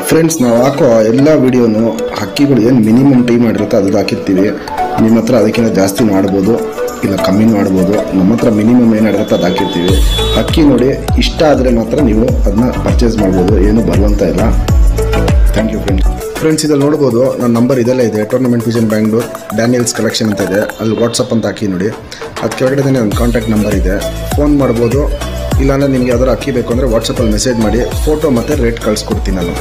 friends ನಾವು ಹಾಕೋ ಎಲ್ಲ ವಿಡಿಯೋನು ಹಕ್ಕಿಗಳು ಏನು ಮಿನಿಮಮ್ ಟೈಮ್ ಮಾಡಿರುತ್ತೆ ಅದು ಹಾಕಿರ್ತೀವಿ ನಿಮ್ಮ ಹತ್ರ ಅದಕ್ಕಿಂತ ಜಾಸ್ತಿ ಮಾಡ್ಬೋದು ಇಲ್ಲ ಕಮ್ಮಿ ಮಾಡ್ಬೋದು ನಮ್ಮ ಹತ್ರ ಮಿನಿಮಮ್ ಏನಿರುತ್ತೆ ಅದು ಹಾಕಿರ್ತೀವಿ ಹಕ್ಕಿ ನೋಡಿ ಇಷ್ಟ ಆದರೆ ಮಾತ್ರ ನೀವು ಅದನ್ನ ಪರ್ಚೇಸ್ ಮಾಡ್ಬೋದು ಏನು ಬರುವಂತ ಇಲ್ಲ ಥ್ಯಾಂಕ್ ಯು ಫ್ರೆಂಡ್ಸ್ ಫ್ರೆಂಡ್ಸ್ ಇದಲ್ಲಿ ನೋಡ್ಬೋದು ನನ್ನ ನಂಬರ್ ಇದೆಲ್ಲ ಇದೆ tournament vision Bangalore Daniels collection ಅಂತ ಇದೆ ಅಲ್ಲಿ ವಾಟ್ಸಪ್ ಅಂತ ಹಾಕಿ ನೋಡಿ ಅದು ಕೆಳಗಡೆ ನನ್ನ ಕಾಂಟ್ಯಾಕ್ಟ್ ನಂಬರ್ ಇದೆ ಫೋನ್ ಮಾಡ್ಬೋದು ಇಲ್ಲಾಂದ್ರೆ ನಿಮ್ಗೆ ಯಾವ್ದಾರು ಅಕ್ಕಿ ಬೇಕು ಅಂದರೆ ವಾಟ್ಸಪ್ಪಲ್ಲಿ ಮೆಸೇಜ್ ಮಾಡಿ ಫೋಟೋ ಮತ್ತು ರೇಟ್ ಕಳಿಸ್ಕೊಡ್ತೀನಿ ನಾನು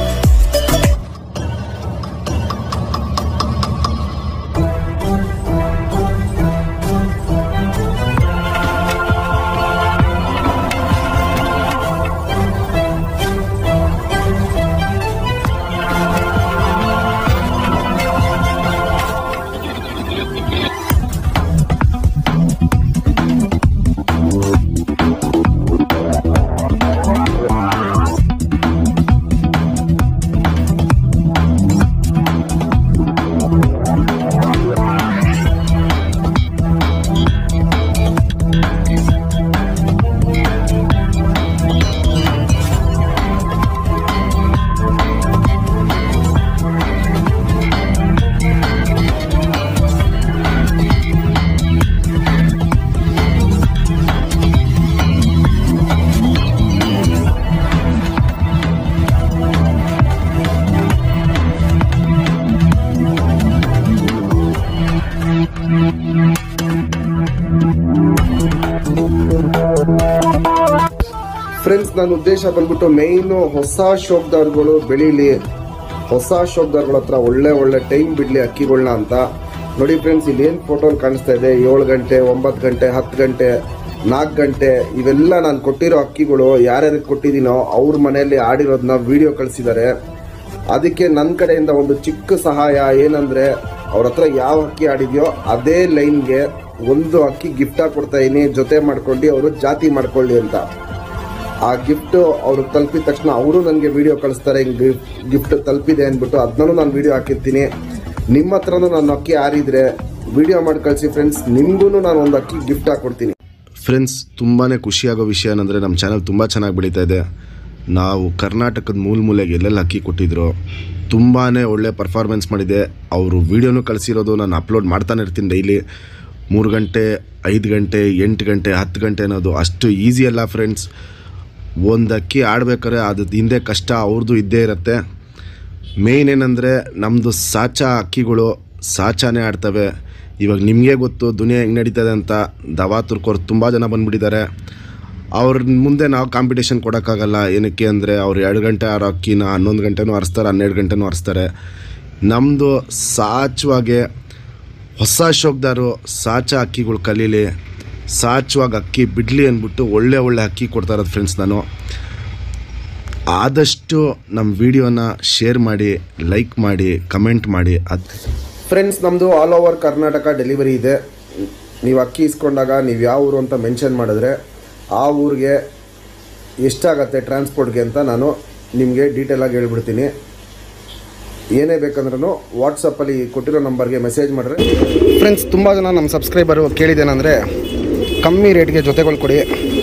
ಫ್ರೆಂಡ್ಸ್ ನನ್ನ ಉದ್ದೇಶ ಬಂದ್ಬಿಟ್ಟು ಮೇಯ್ನು ಹೊಸ ಶೋಕ್ದಾರ್ಗಳು ಬೆಳೀಲಿ ಹೊಸ ಶೋಕ್ದಾರ್ಗಳ ಹತ್ರ ಒಳ್ಳೆ ಒಳ್ಳೆ ಟೈಮ್ ಬಿಡಲಿ ಅಕ್ಕಿಗಳನ್ನ ಅಂತ ನೋಡಿ ಫ್ರೆಂಡ್ಸ್ ಇಲ್ಲಿ ಏನು ಫೋಟೋ ಕಾಣಿಸ್ತಾ ಇದೆ ಏಳು ಗಂಟೆ ಒಂಬತ್ತು ಗಂಟೆ ಹತ್ತು ಗಂಟೆ ನಾಲ್ಕು ಗಂಟೆ ಇವೆಲ್ಲ ನಾನು ಕೊಟ್ಟಿರೋ ಅಕ್ಕಿಗಳು ಯಾರ್ಯಾರಿಗೆ ಕೊಟ್ಟಿದ್ದೀನೋ ಅವ್ರ ಮನೆಯಲ್ಲಿ ಆಡಿರೋದನ್ನ ವಿಡಿಯೋ ಕಳಿಸಿದ್ದಾರೆ ಅದಕ್ಕೆ ನನ್ನ ಕಡೆಯಿಂದ ಒಂದು ಚಿಕ್ಕ ಸಹಾಯ ಏನಂದ್ರೆ ಅವ್ರ ಹತ್ರ ಯಾವ ಅಕ್ಕಿ ಆಡಿದ್ಯೋ ಅದೇ ಲೈನ್ಗೆ ಒಂದು ಅಕ್ಕಿ ಗಿಫ್ಟ್ ಆಗಿ ಕೊಡ್ತಾ ಇದೀನಿ ಜೊತೆ ಮಾಡ್ಕೊಂಡು ಅವರು ಜಾತಿ ಮಾಡ್ಕೊಳ್ಳಿ ಅಂತ ಆ ಗಿಫ್ಟ್ ಅವ್ರು ತಲುಪಿದ ತಕ್ಷಣ ಅವರು ನನಗೆ ವಿಡಿಯೋ ಕಳಿಸ್ತಾರೆ ಹಿಂಗೆ ಗಿಫ್ಟ್ ತಲುಪಿದೆ ಅಂದ್ಬಿಟ್ಟು ಅದನ್ನೂ ನಾನು ವಿಡಿಯೋ ಹಾಕಿರ್ತೀನಿ ನಿಮ್ಮ ಹತ್ರನೂ ನಾನು ಅಕ್ಕಿ ಆರಿದ್ರೆ ವಿಡಿಯೋ ಮಾಡಿ ಕಳಿಸಿ ಫ್ರೆಂಡ್ಸ್ ನಿಮಗೂ ನಾನು ಒಂದು ಅಕ್ಕಿ ಗಿಫ್ಟ್ ಹಾಕ್ಕೊಡ್ತೀನಿ ಫ್ರೆಂಡ್ಸ್ ತುಂಬಾ ಖುಷಿಯಾಗೋ ವಿಷಯ ಏನಂದರೆ ನಮ್ಮ ಚಾನಲ್ ತುಂಬ ಚೆನ್ನಾಗಿ ಬೆಳೀತಾ ಇದೆ ನಾವು ಕರ್ನಾಟಕದ ಮೂಲ ಮೂಲೆಗೆ ಎಲ್ಲೆಲ್ಲಿ ಅಕ್ಕಿ ಕೊಟ್ಟಿದ್ರು ತುಂಬಾ ಒಳ್ಳೆ ಪರ್ಫಾರ್ಮೆನ್ಸ್ ಮಾಡಿದೆ ಅವರು ವೀಡಿಯೋನು ಕಳಿಸಿರೋದು ನಾನು ಅಪ್ಲೋಡ್ ಮಾಡ್ತಾನೆ ಇರ್ತೀನಿ ಡೈಲಿ ಮೂರು ಗಂಟೆ ಐದು ಗಂಟೆ ಎಂಟು ಗಂಟೆ ಹತ್ತು ಗಂಟೆ ಅನ್ನೋದು ಅಷ್ಟು ಈಸಿ ಅಲ್ಲ ಫ್ರೆಂಡ್ಸ್ ಒಂದು ಅಕ್ಕಿ ಆಡ್ಬೇಕಾದ್ರೆ ಅದು ಹಿಂದೆ ಕಷ್ಟ ಅವ್ರದ್ದು ಇದ್ದೇ ಇರುತ್ತೆ ಮೇಯ್ನ್ ಏನಂದರೆ ನಮ್ಮದು ಸಾಚಾ ಅಕ್ಕಿಗಳು ಸಾಚಾನೇ ಆಡ್ತವೆ ಇವಾಗ ನಿಮಗೆ ಗೊತ್ತು ದುನಿಯಾ ಹೆಂಗೆ ನಡೀತದೆ ಅಂತ ದವಾ ತುರ್ಕೋರು ತುಂಬ ಜನ ಬಂದುಬಿಟ್ಟಿದ್ದಾರೆ ಅವ್ರ ಮುಂದೆ ನಾವು ಕಾಂಪಿಟೇಷನ್ ಕೊಡೋಕ್ಕಾಗಲ್ಲ ಏನಕ್ಕೆ ಅಂದರೆ ಅವ್ರು ಎರಡು ಗಂಟೆ ಆರೋ ಅಕ್ಕಿನ ಹನ್ನೊಂದು ಗಂಟೆನೂ ಹರಿಸ್ತಾರೆ ಹನ್ನೆರಡು ಗಂಟೆನೂ ಹರಿಸ್ತಾರೆ ನಮ್ಮದು ಸಾಚವಾಗೆ ಹೊಸ ಶೋಕ್ದಾರು ಸಾಚ ಅಕ್ಕಿಗಳು ಕಲೀಲಿ ಸಾಚುವಾಗ ಅಕ್ಕಿ ಬಿಡಲಿ ಅಂದ್ಬಿಟ್ಟು ಒಳ್ಳೆ ಒಳ್ಳೆ ಅಕ್ಕಿ ಕೊಡ್ತಾ ಇರೋದು ಫ್ರೆಂಡ್ಸ್ ನಾನು ಆದಷ್ಟು ನಮ್ಮ ವಿಡಿಯೋನ ಶೇರ್ ಮಾಡಿ ಲೈಕ್ ಮಾಡಿ ಕಮೆಂಟ್ ಮಾಡಿ ಅದು ಫ್ರೆಂಡ್ಸ್ ನಮ್ಮದು ಆಲ್ ಓವರ್ ಕರ್ನಾಟಕ ಡೆಲಿವರಿ ಇದೆ ನೀವು ಅಕ್ಕಿ ಇಸ್ಕೊಂಡಾಗ ನೀವು ಯಾವ ಊರು ಅಂತ ಮೆನ್ಷನ್ ಮಾಡಿದ್ರೆ ಆ ಊರಿಗೆ ಎಷ್ಟಾಗತ್ತೆ ಟ್ರಾನ್ಸ್ಪೋರ್ಟ್ಗೆ ಅಂತ ನಾನು ನಿಮಗೆ ಡೀಟೇಲಾಗಿ ಹೇಳ್ಬಿಡ್ತೀನಿ ಏನೇ ಬೇಕಂದ್ರೂ ವಾಟ್ಸಪ್ಪಲ್ಲಿ ಕೊಟ್ಟಿರೋ ನಂಬರ್ಗೆ ಮೆಸೇಜ್ ಮಾಡಿದ್ರೆ ಫ್ರೆಂಡ್ಸ್ ತುಂಬ ಜನ ನಮ್ಮ ಸಬ್ಸ್ಕ್ರೈಬರು ಕೇಳಿದ್ದೇನೆಂದರೆ ಕಮ್ಮಿ ರೇಟ್ಗೆ ಜೊತೆಗಳು ಕೊಡಿ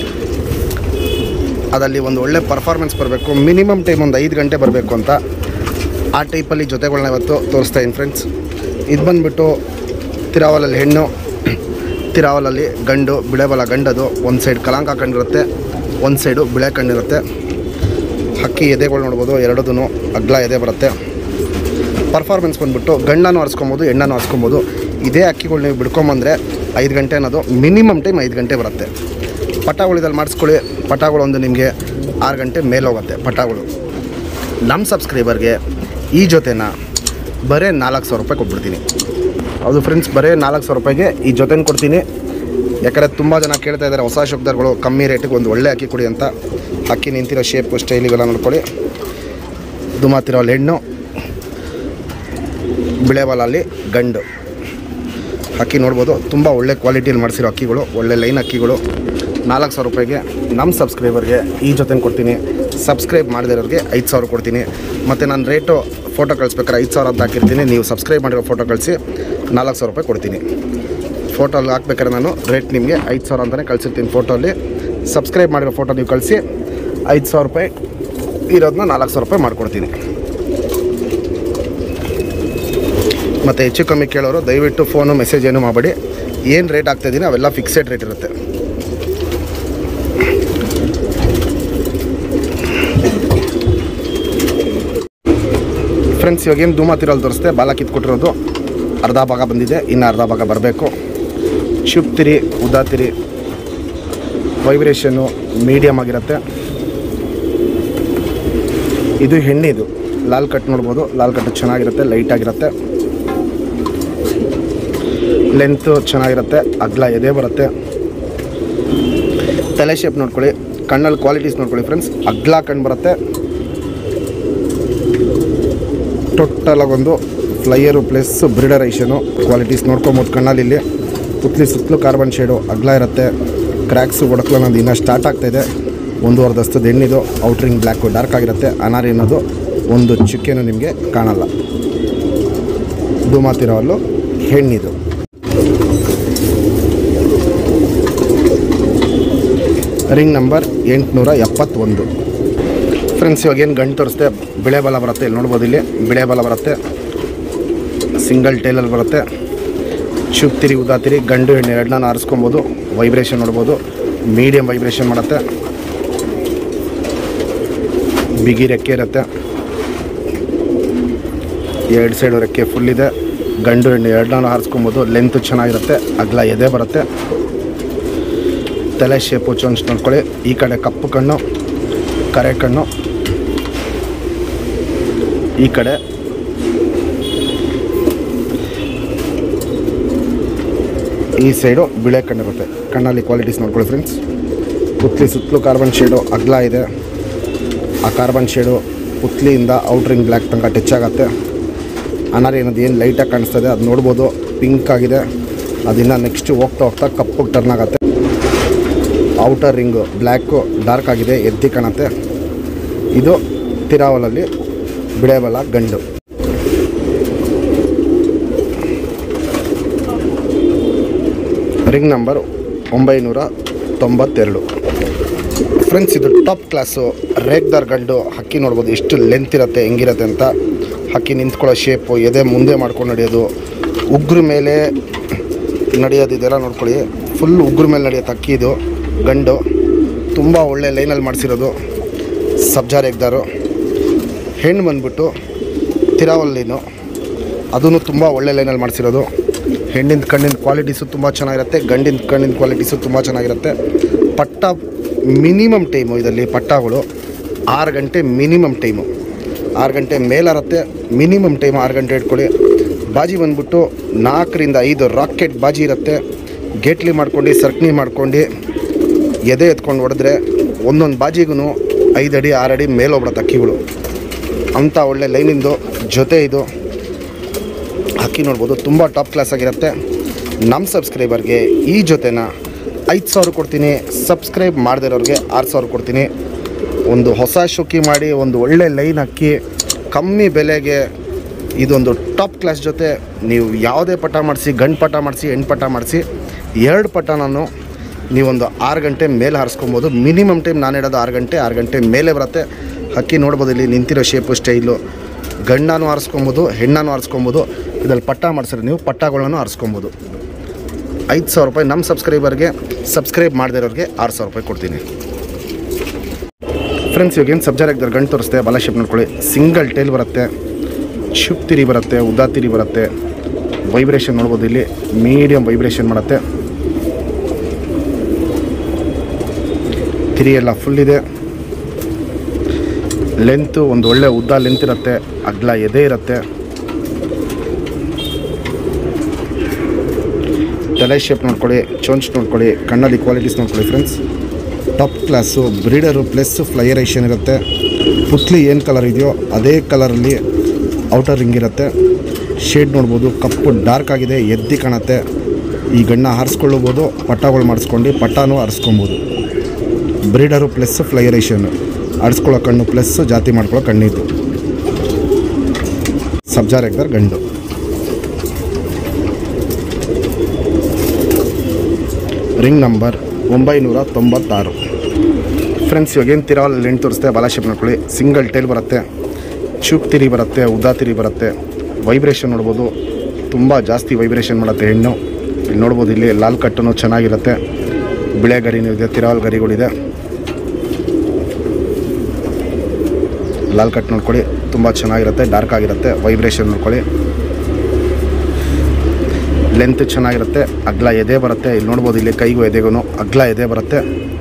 ಅದಲ್ಲಿ ಒಂದು ಒಳ್ಳೆ ಪರ್ಫಾರ್ಮೆನ್ಸ್ ಬರಬೇಕು ಮಿನಿಮಮ್ ಟೈಮ್ ಒಂದು ಐದು ಗಂಟೆ ಬರಬೇಕು ಅಂತ ಆ ಟೈಪಲ್ಲಿ ಜೊತೆಗಳನ್ನ ಇವತ್ತು ತೋರಿಸ್ತಾ ಇದ್ದೀನಿ ಫ್ರೆಂಡ್ಸ್ ಇದು ಬಂದುಬಿಟ್ಟು ತಿರಾವಲಲ್ಲಿ ಹೆಣ್ಣು ತಿರಾವಲಲ್ಲಿ ಗಂಡು ಬಿಳೆಬಲ ಗಂಡದು ಒಂದು ಸೈಡ್ ಕಲಾಂಕ ಕಂಡಿರುತ್ತೆ ಒಂದು ಸೈಡು ಬಿಳೆ ಕಂಡಿರುತ್ತೆ ಹಕ್ಕಿ ಎದೆಗಳು ನೋಡ್ಬೋದು ಎರಡದೂ ಅಗ್ಲ ಎದೆ ಬರುತ್ತೆ ಪರ್ಫಾರ್ಮೆನ್ಸ್ ಬಂದ್ಬಿಟ್ಟು ಗಂಡನೂ ಆರಿಸ್ಕೊಬೋದು ಹೆಣ್ಣನ್ನು ಆರಿಸ್ಕೊಬೋದು ಇದೇ ಅಕ್ಕಿಗಳು ನೀವು ಬಿಡ್ಕೊಂಬಂದರೆ ಐದು ಗಂಟೆ ಅನ್ನೋದು ಮಿನಿಮಮ್ ಟೈಮ್ ಐದು ಗಂಟೆ ಬರುತ್ತೆ ಪಟಾಗಳಿದಲ್ಲಿ ಮಾಡಿಸ್ಕೊಳ್ಳಿ ಪಟಾಗಳು ಒಂದು ನಿಮಗೆ ಆರು ಗಂಟೆ ಮೇಲೆ ಹೋಗುತ್ತೆ ಪಟಾಗಳು ನಮ್ಮ ಸಬ್ಸ್ಕ್ರೈಬರ್ಗೆ ಈ ಜೊತೆನ ಬರೀ ನಾಲ್ಕು ಸಾವಿರ ರೂಪಾಯಿ ಕೊಟ್ಬಿಡ್ತೀನಿ ಹೌದು ಫ್ರೆಂಡ್ಸ್ ಬರೀ ನಾಲ್ಕು ಸಾವಿರ ರೂಪಾಯಿಗೆ ಈ ಜೊತೆನ ಕೊಡ್ತೀನಿ ಯಾಕಂದರೆ ತುಂಬ ಜನ ಕೇಳ್ತಾ ಇದ್ದಾರೆ ಹೊಸ ಶಬ್ದಗಳು ಕಮ್ಮಿ ರೇಟಿಗೆ ಒಂದು ಒಳ್ಳೆ ಅಕ್ಕಿ ಕೊಡಿ ಅಂತ ಅಕ್ಕಿ ನಿಂತಿರೋ ಶೇಪು ಸ್ಟೈಲ್ ಇವೆಲ್ಲ ನೋಡ್ಕೊಳ್ಳಿ ದುಮಾತಿರೋ ಅಲ್ಲಿ ಹೆಣ್ಣು ಬಿಳೆಬಲಲ್ಲಿ ಗಂಡು ಅಕ್ಕಿ ನೋಡ್ಬೋದು ತುಂಬ ಒಳ್ಳೆ ಕ್ವಾಲಿಟಿಯಲ್ಲಿ ಮಾಡಿಸಿರೋ ಅಕ್ಕಿಗಳು ಒಳ್ಳೆ ಲೈನ್ ಅಕ್ಕಿಗಳು ನಾಲ್ಕು ಸಾವಿರ ರೂಪಾಯಿಗೆ ನಮ್ಮ ಸಬ್ಸ್ಕ್ರೈಬರ್ಗೆ ಈ ಜೊತೆ ಕೊಡ್ತೀನಿ ಸಬ್ಸ್ಕ್ರೈಬ್ ಮಾಡದಿರೋರಿಗೆ ಐದು ಸಾವಿರ ಕೊಡ್ತೀನಿ ಮತ್ತು ನಾನು ರೇಟು ಫೋಟೋ ಕಳಿಸ್ಬೇಕಾದ್ರೆ ಐದು ಸಾವಿರ ಅಂತ ಹಾಕಿರ್ತೀನಿ ನೀವು ಸಬ್ಸ್ಕ್ರೈಬ್ ಮಾಡಿರೋ ಫೋಟೋ ಕಳಿಸಿ ನಾಲ್ಕು ಸಾವಿರ ರೂಪಾಯಿ ಕೊಡ್ತೀನಿ ಫೋಟೋ ಅಲ್ಲಿ ಹಾಕ್ಬೇಕಾದ್ರೆ ನಾನು ರೇಟ್ ನಿಮಗೆ ಐದು ಸಾವಿರ ಅಂತಲೇ ಕಳಿಸಿರ್ತೀನಿ ಫೋಟೋಲ್ಲಿ ಸಬ್ಸ್ಕ್ರೈಬ್ ಮಾಡಿರೋ ಫೋಟೋ ನೀವು ಕಳಿಸಿ ಐದು ಸಾವಿರ ರೂಪಾಯಿ ಇರೋದನ್ನ ನಾಲ್ಕು ಸಾವಿರ ರೂಪಾಯಿ ಮಾಡಿಕೊಡ್ತೀನಿ ಮತ್ತು ಹೆಚ್ಚು ಕಮ್ಮಿ ಕೇಳೋರು ದಯವಿಟ್ಟು ಫೋನು ಮೆಸೇಜ್ ಏನು ಮಾಡಬೇಡಿ ಏನು ರೇಟ್ ಆಗ್ತಾಯಿದ್ದೀನಿ ಅವೆಲ್ಲ ಫಿಕ್ಸೆಡ್ ರೇಟ್ ಇರುತ್ತೆ ಫ್ರೆಂಡ್ಸ್ ಇವಾಗ ಏನು ಧೂಮತಿರಲ್ಲಿ ತೋರಿಸ್ತೆ ಬಾಲ ಕಿತ್ಕೊಟ್ಟಿರೋದು ಅರ್ಧ ಭಾಗ ಬಂದಿದೆ ಇನ್ನು ಅರ್ಧ ಭಾಗ ಬರಬೇಕು ಚುಪ್ತಿರಿ ಉದಾತಿರಿ ವೈಬ್ರೇಷನ್ನು ಮೀಡಿಯಮ್ ಆಗಿರುತ್ತೆ ಇದು ಹೆಣ್ಣಿದು ಲಾಲ್ ಕಟ್ ನೋಡ್ಬೋದು ಲಾಲ್ ಕಟ್ ಚೆನ್ನಾಗಿರುತ್ತೆ ಲೈಟ್ ಆಗಿರುತ್ತೆ ಲೆಂತು ಚೆನ್ನಾಗಿರುತ್ತೆ ಅಗ್ಲ ಎದೆ ಬರುತ್ತೆ ತಲೆ ಶೇಪ್ ನೋಡ್ಕೊಳ್ಳಿ ಕಣ್ಣಲ್ಲಿ ಕ್ವಾಲಿಟೀಸ್ ನೋಡ್ಕೊಳ್ಳಿ ಫ್ರೆಂಡ್ಸ್ ಅಗ್ಲ ಕಣ್ಣು ಬರುತ್ತೆ ಟೋಟಲಾಗೊಂದು ಫ್ಲೈಯರು ಪ್ಲಸ್ ಬ್ರಿಡರೈಷನು ಕ್ವಾಲಿಟೀಸ್ ನೋಡ್ಕೊಬೋದು ಕಣ್ಣಲ್ಲಿ ಇಲ್ಲಿ ಸುತ್ತಲಿ ಸುತ್ತಲೂ ಕಾರ್ಬನ್ ಶೇಡು ಅಗ್ಲ ಇರುತ್ತೆ ಕ್ರ್ಯಾಕ್ಸು ಒಡಕ್ಲು ಅನ್ನೋದು ಇನ್ನೂ ಸ್ಟಾರ್ಟ್ ಆಗ್ತಾಯಿದೆ ಒಂದೂವರೆ ದಸ್ತದ ಎಣ್ಣಿದು ಔಟ್ರಿಂಗ್ ಬ್ಲ್ಯಾಕು ಡಾರ್ಕ್ ಆಗಿರುತ್ತೆ ಅನಾರಿ ಅನ್ನೋದು ಒಂದು ಚುಕ್ಕೆನೂ ನಿಮಗೆ ಕಾಣಲ್ಲ ಧೂಮಾತಿರೋವಲ್ಲು ಹೆಣ್ಣಿದು ರಿಂಗ್ ನಂಬರ್ ಎಂಟುನೂರ ಎಪ್ಪತ್ತೊಂದು ಫ್ರೆಂಡ್ಸ್ ಇವಾಗ ಏನು ಗಂಟು ತೋರಿಸ್ತೆ ಬಿಳೆ ಬಲ ಬರುತ್ತೆ ಇಲ್ಲಿ ನೋಡ್ಬೋದು ಇಲ್ಲಿ ಬಿಳೆ ಬಲ ಬರುತ್ತೆ ಸಿಂಗಲ್ ಟೇಲಲ್ಲಿ ಬರುತ್ತೆ ಚುಪ್ತಿರಿ ಉದಾತಿರಿ ಗಂಡು ಹೆಣ್ಣು ಎರಡನ್ನ ಆರಿಸ್ಕೊಬೋದು ವೈಬ್ರೇಷನ್ ನೋಡ್ಬೋದು ಮೀಡಿಯಮ್ ವೈಬ್ರೇಷನ್ ಮಾಡುತ್ತೆ ಬಿಗಿ ರೆಕ್ಕೆ ಇರುತ್ತೆ ಎರಡು ಸೈಡು ರೆಕ್ಕೆ ಫುಲ್ ಇದೆ ಗಂಡು ಹೆಣ್ಣು ಎರಡನ್ನ ಹಾರಿಸ್ಕೊಬೋದು ಲೆಂತ್ ಚೆನ್ನಾಗಿರುತ್ತೆ ಅಗ್ಲ ಎದೆ ಬರುತ್ತೆ ತಲೆ ಶೇಪು ಚೊಂಚ್ ನೋಡ್ಕೊಳ್ಳಿ ಈ ಕಡೆ ಕಪ್ಪು ಕಣ್ಣು ಕರೆ ಕಣ್ಣು ಈ ಕಡೆ ಈ ಸೈಡು ಬಿಳೆ ಕಣ್ಣಿರುತ್ತೆ ಕಣ್ಣಲ್ಲಿ ಕ್ವಾಲಿಟೀಸ್ ನೋಡ್ಕೊಳ್ಳಿ ಫ್ರೆಂಡ್ಸ್ ಪುತ್ಲಿ ಸುತ್ತಲೂ ಕಾರ್ಬನ್ ಶೇಡು ಅಗ್ಲ ಇದೆ ಆ ಕಾರ್ಬನ್ ಶೇಡು ಪುತ್ಲಿಯಿಂದ ಔಟ್ರಿಂಗ್ ಬ್ಲ್ಯಾಕ್ ತನಕ ಟಚ್ ಆಗುತ್ತೆ ಅನಾರಿ ಅನ್ನೋದು ಏನು ಲೈಟಾಗಿ ಕಾಣಿಸ್ತದೆ ಅದು ನೋಡ್ಬೋದು ಪಿಂಕ್ ಆಗಿದೆ ಅದಿನ್ನು ನೆಕ್ಸ್ಟ್ ಹೋಗ್ತಾ ಹೋಗ್ತಾ ಕಪ್ಪಗೆ ಟರ್ನ್ ಆಗುತ್ತೆ ಔಟರ್ ರಿಂಗು ಬ್ಲ್ಯಾಕು ಡಾರ್ಕ್ ಆಗಿದೆ ಎದ್ದಿ ಕಾಣುತ್ತೆ ಇದು ತಿರಾವಲಲ್ಲಿ ಬಿಳೆಬಲ ಗಂಡು ರಿಂಗ್ ನಂಬರ್ ಒಂಬೈನೂರ ತೊಂಬತ್ತೆರಡು ಫ್ರೆಂಡ್ಸ್ ಇದು ಟಾಪ್ ಕ್ಲಾಸು ರೇಗ್ದಾರ್ ಗಂಡು ಹಕ್ಕಿ ನೋಡ್ಬೋದು ಎಷ್ಟು ಲೆಂತ್ ಇರುತ್ತೆ ಹೆಂಗಿರುತ್ತೆ ಅಂತ ಹಕ್ಕಿ ನಿಂತ್ಕೊಳ್ಳೋ ಶೇಪು ಎದೆ ಮುಂದೆ ಮಾಡ್ಕೊಂಡು ನಡೆಯೋದು ಉಗ್ರ ಮೇಲೆ ನಡೆಯೋದು ಇದೆಲ್ಲ ನೋಡ್ಕೊಳ್ಳಿ ಫುಲ್ ಉಗ್ರ ಮೇಲೆ ನಡೆಯೋದು ಹಕ್ಕಿ ಇದು ಗಂಡು ತುಂಬ ಒಳ್ಳೆ ಲೈನಲ್ಲಿ ಮಾಡಿಸಿರೋದು ಸಬ್ಜಾ ರೇಗ್ದಾರು ಹೆಣ್ಣು ಬಂದ್ಬಿಟ್ಟು ತಿರಾವಲ್ಲಿನು ಅದೂ ತುಂಬ ಒಳ್ಳೆ ಲೈನಲ್ಲಿ ಮಾಡಿಸಿರೋದು ಹೆಣ್ಣಿನ ಕಣ್ಣಿನ ಕ್ವಾಲಿಟೀಸು ತುಂಬ ಚೆನ್ನಾಗಿರುತ್ತೆ ಗಂಡಿನ ಕಣ್ಣಿನ ಕ್ವಾಲಿಟೀಸು ತುಂಬ ಚೆನ್ನಾಗಿರುತ್ತೆ ಪಟ್ಟ ಮಿನಿಮಮ್ ಟೈಮು ಇದರಲ್ಲಿ ಪಟ್ಟಗಳು ಆರು ಗಂಟೆ ಮಿನಿಮಮ್ ಟೈಮು ಆರು ಗಂಟೆ ಮೇಲಿರುತ್ತೆ ಮಿನಿಮಮ್ ಟೈಮ್ ಆರು ಗಂಟೆ ಇಟ್ಕೊಳ್ಳಿ ಬಾಜಿ ಬಂದ್ಬಿಟ್ಟು ನಾಲ್ಕರಿಂದ ಐದು ರಾಕೆಟ್ ಬಾಜಿ ಇರುತ್ತೆ ಗೇಟ್ಲಿ ಮಾಡ್ಕೊಂಡು ಸರ್ಕಣಿ ಮಾಡ್ಕೊಂಡು ಎದೆ ಎತ್ಕೊಂಡು ಹೊಡೆದ್ರೆ ಒಂದೊಂದು ಬಾಜಿಗೂ ಐದು ಅಡಿ ಆರು ಅಡಿ ಮೇಲೆ ಹೋಗ್ಬಿಡುತ್ತೆ ಅಕ್ಕಿಗಳು ಅಂಥ ಒಳ್ಳೆ ಲೈನಿಂದು ಜೊತೆ ಇದು ಹಕ್ಕಿ ನೋಡ್ಬೋದು ತುಂಬ ಟಾಪ್ ಕ್ಲಾಸ್ ಆಗಿರುತ್ತೆ ನಮ್ಮ ಸಬ್ಸ್ಕ್ರೈಬರ್ಗೆ ಈ ಜೊತೆನ ಐದು ಸಾವಿರ ಕೊಡ್ತೀನಿ ಸಬ್ಸ್ಕ್ರೈಬ್ ಮಾಡದಿರೋರಿಗೆ ಆರು ಸಾವಿರ ಕೊಡ್ತೀನಿ ಒಂದು ಹೊಸ ಶೋಕಿ ಮಾಡಿ ಒಂದು ಒಳ್ಳೆ ಲೈನ್ ಹಾಕಿ ಕಮ್ಮಿ ಬೆಲೆಗೆ ಇದೊಂದು ಟಾಪ್ ಕ್ಲಾಸ್ ಜೊತೆ ನೀವು ಯಾವುದೇ ಪಟ ಮಾಡಿಸಿ ಗಂಡು ಪಟ ಮಾಡಿಸಿ ಹೆಣ್ಣು ಪಟ ಮಾಡಿಸಿ ಎರಡು ಪಟ ನಾನು ನೀವೊಂದು ಆರು ಗಂಟೆ ಮೇಲೆ ಹಾರಿಸ್ಕೊಬೋದು ಮಿನಿಮಮ್ ಟೈಮ್ ನಾನು ಹೇಳೋದು ಆರು ಗಂಟೆ ಆರು ಗಂಟೆ ಮೇಲೆ ಬರುತ್ತೆ ಹಕ್ಕಿ ನೋಡ್ಬೋದು ಇಲ್ಲಿ ನಿಂತಿರೋ ಶೇಪು ಸ್ಟೈಲು ಗಂಡನೂ ಆರಿಸ್ಕೊಬೋದು ಹೆಣ್ಣನ್ನು ಆರಿಸ್ಕೊಬೋದು ಇದರಲ್ಲಿ ಪಟ್ಟ ಮಾಡಿಸಿದ್ರೆ ನೀವು ಪಟ್ಟಗಳನ್ನು ಆರಿಸ್ಕೊಬೋದು ಐದು ಸಾವಿರ ರೂಪಾಯಿ ನಮ್ಮ ಸಬ್ಸ್ಕ್ರೈಬರ್ಗೆ ಸಬ್ಸ್ಕ್ರೈಬ್ ಮಾಡದಿರೋರಿಗೆ ಆರು ಸಾವಿರ ರೂಪಾಯಿ ಕೊಡ್ತೀನಿ ಫ್ರೆಂಡ್ಸ್ ಇವಾಗ ಏನು ಸಬ್ಜಾರ್ ಆಗಿದ್ದಾರೆ ಗಂಟು ತೋರಿಸ್ತೆ ಬಲ ಶೇಪ್ ನೋಡ್ಕೊಳ್ಳಿ ಸಿಂಗಲ್ ಟೇಲ್ ಬರುತ್ತೆ ಶುಪ್ ತಿರಿ ಬರುತ್ತೆ ಉದ್ದಾ ತಿರಿ ಬರುತ್ತೆ ವೈಬ್ರೇಷನ್ ನೋಡ್ಬೋದು ಇಲ್ಲಿ ಮೀಡಿಯಮ್ ವೈಬ್ರೇಷನ್ ಮಾಡುತ್ತೆ ತಿರಿ ಎಲ್ಲ ಫುಲ್ ಇದೆ ಲೆಂತು ಒಂದು ಒಳ್ಳೆ ಉದ್ದ ಲೆಂತ್ ಇರುತ್ತೆ ಅಗ್ಲ ಎದೆ ಇರುತ್ತೆ ತಲೆ ಶೇಪ್ ನೋಡ್ಕೊಳ್ಳಿ ಚೊಂಚ್ ನೋಡ್ಕೊಳ್ಳಿ ಕಣ್ಣಲ್ಲಿ ಕ್ವಾಲಿಟೀಸ್ ನೋಡ್ಕೊಳ್ಳಿ friends top class breeder plus ಫ್ಲೈಯರೇಷನ್ ಇರುತ್ತೆ ಪುತ್ಲಿ ಏನು ಕಲರ್ ಇದೆಯೋ ಅದೇ ಕಲರಲ್ಲಿ ಔಟರ್ ರಿಂಗ್ ಇರುತ್ತೆ ಶೇಡ್ ನೋಡ್ಬೋದು ಕಪ್ಪು ಡಾರ್ಕ್ ಆಗಿದೆ ಎದ್ದಿ ಕಾಣುತ್ತೆ ಈ ಗಣ್ಣ ಹಾರಿಸ್ಕೊಳ್ಳಬೋದು ಪಟ್ಟಗಳು ಮಾಡಿಸ್ಕೊಂಡು ಪಟ್ಟಾನು ಹಾರಿಸ್ಕೊಬೋದು ಬ್ರೀಡರು ಪ್ಲಸ್ ಫ್ಲೈಯರೇಷನ್ ಆಡಿಸ್ಕೊಳ್ಳೋ ಕಣ್ಣು ಪ್ಲಸ್ ಜಾತಿ ಮಾಡ್ಕೊಳ್ಳೋ ಕಣ್ಣಿದ್ದು ಸಬ್ಜಾರ್ ಎಗ್ದರ್ ಗಂಡು ರಿಂಗ್ ನಂಬರ್ ಒಂಬೈನೂರ ತೊಂಬತ್ತಾರು ಫ್ರೆಂಡ್ಸ್ ಇವಾಗ ಏನು ತಿರಾವಲ್ಲಿ ಎಂಟು ತೋರಿಸ್ತೆ ಬಾಲ ಶೇಪ್ ನೋಡ್ಕೊಳ್ಳಿ ಸಿಂಗಲ್ ಟೈಲ್ ಬರುತ್ತೆ ಚೂಪ್ ತಿರಿ ಬರುತ್ತೆ ಉದ್ದಾ ತಿರಿ ಬರುತ್ತೆ ವೈಬ್ರೇಷನ್ ನೋಡ್ಬೋದು ತುಂಬ ಜಾಸ್ತಿ ವೈಬ್ರೇಷನ್ ಮಾಡುತ್ತೆ ಹೆಣ್ಣು ಇಲ್ಲಿ ನೋಡ್ಬೋದು ಇಲ್ಲಿ ಲಾಲ್ ಕಟ್ಟನು ಚೆನ್ನಾಗಿರುತ್ತೆ ಬಿಳೆ ಗರಿನೂ ಇದೆ ತಿರಾವಲ್ ಗರಿಗಳಿದೆ ಲಾಲ್ ಕಟ್ ನೋಡ್ಕೊಳ್ಳಿ ತುಂಬ ಚೆನ್ನಾಗಿರುತ್ತೆ ಡಾರ್ಕ್ ಆಗಿರುತ್ತೆ ವೈಬ್ರೇಷನ್ ನೋಡ್ಕೊಳ್ಳಿ ಲೆಂತ್ ಚೆನ್ನಾಗಿರುತ್ತೆ ಅಗ್ಲ ಎದೆ ಬರುತ್ತೆ ಇಲ್ಲಿ ನೋಡ್ಬೋದು ಇಲ್ಲಿ ಕೈಗೂ ಎದೆಗೂ ಅಗ್ಲ ಎದೆ ಬರುತ್ತೆ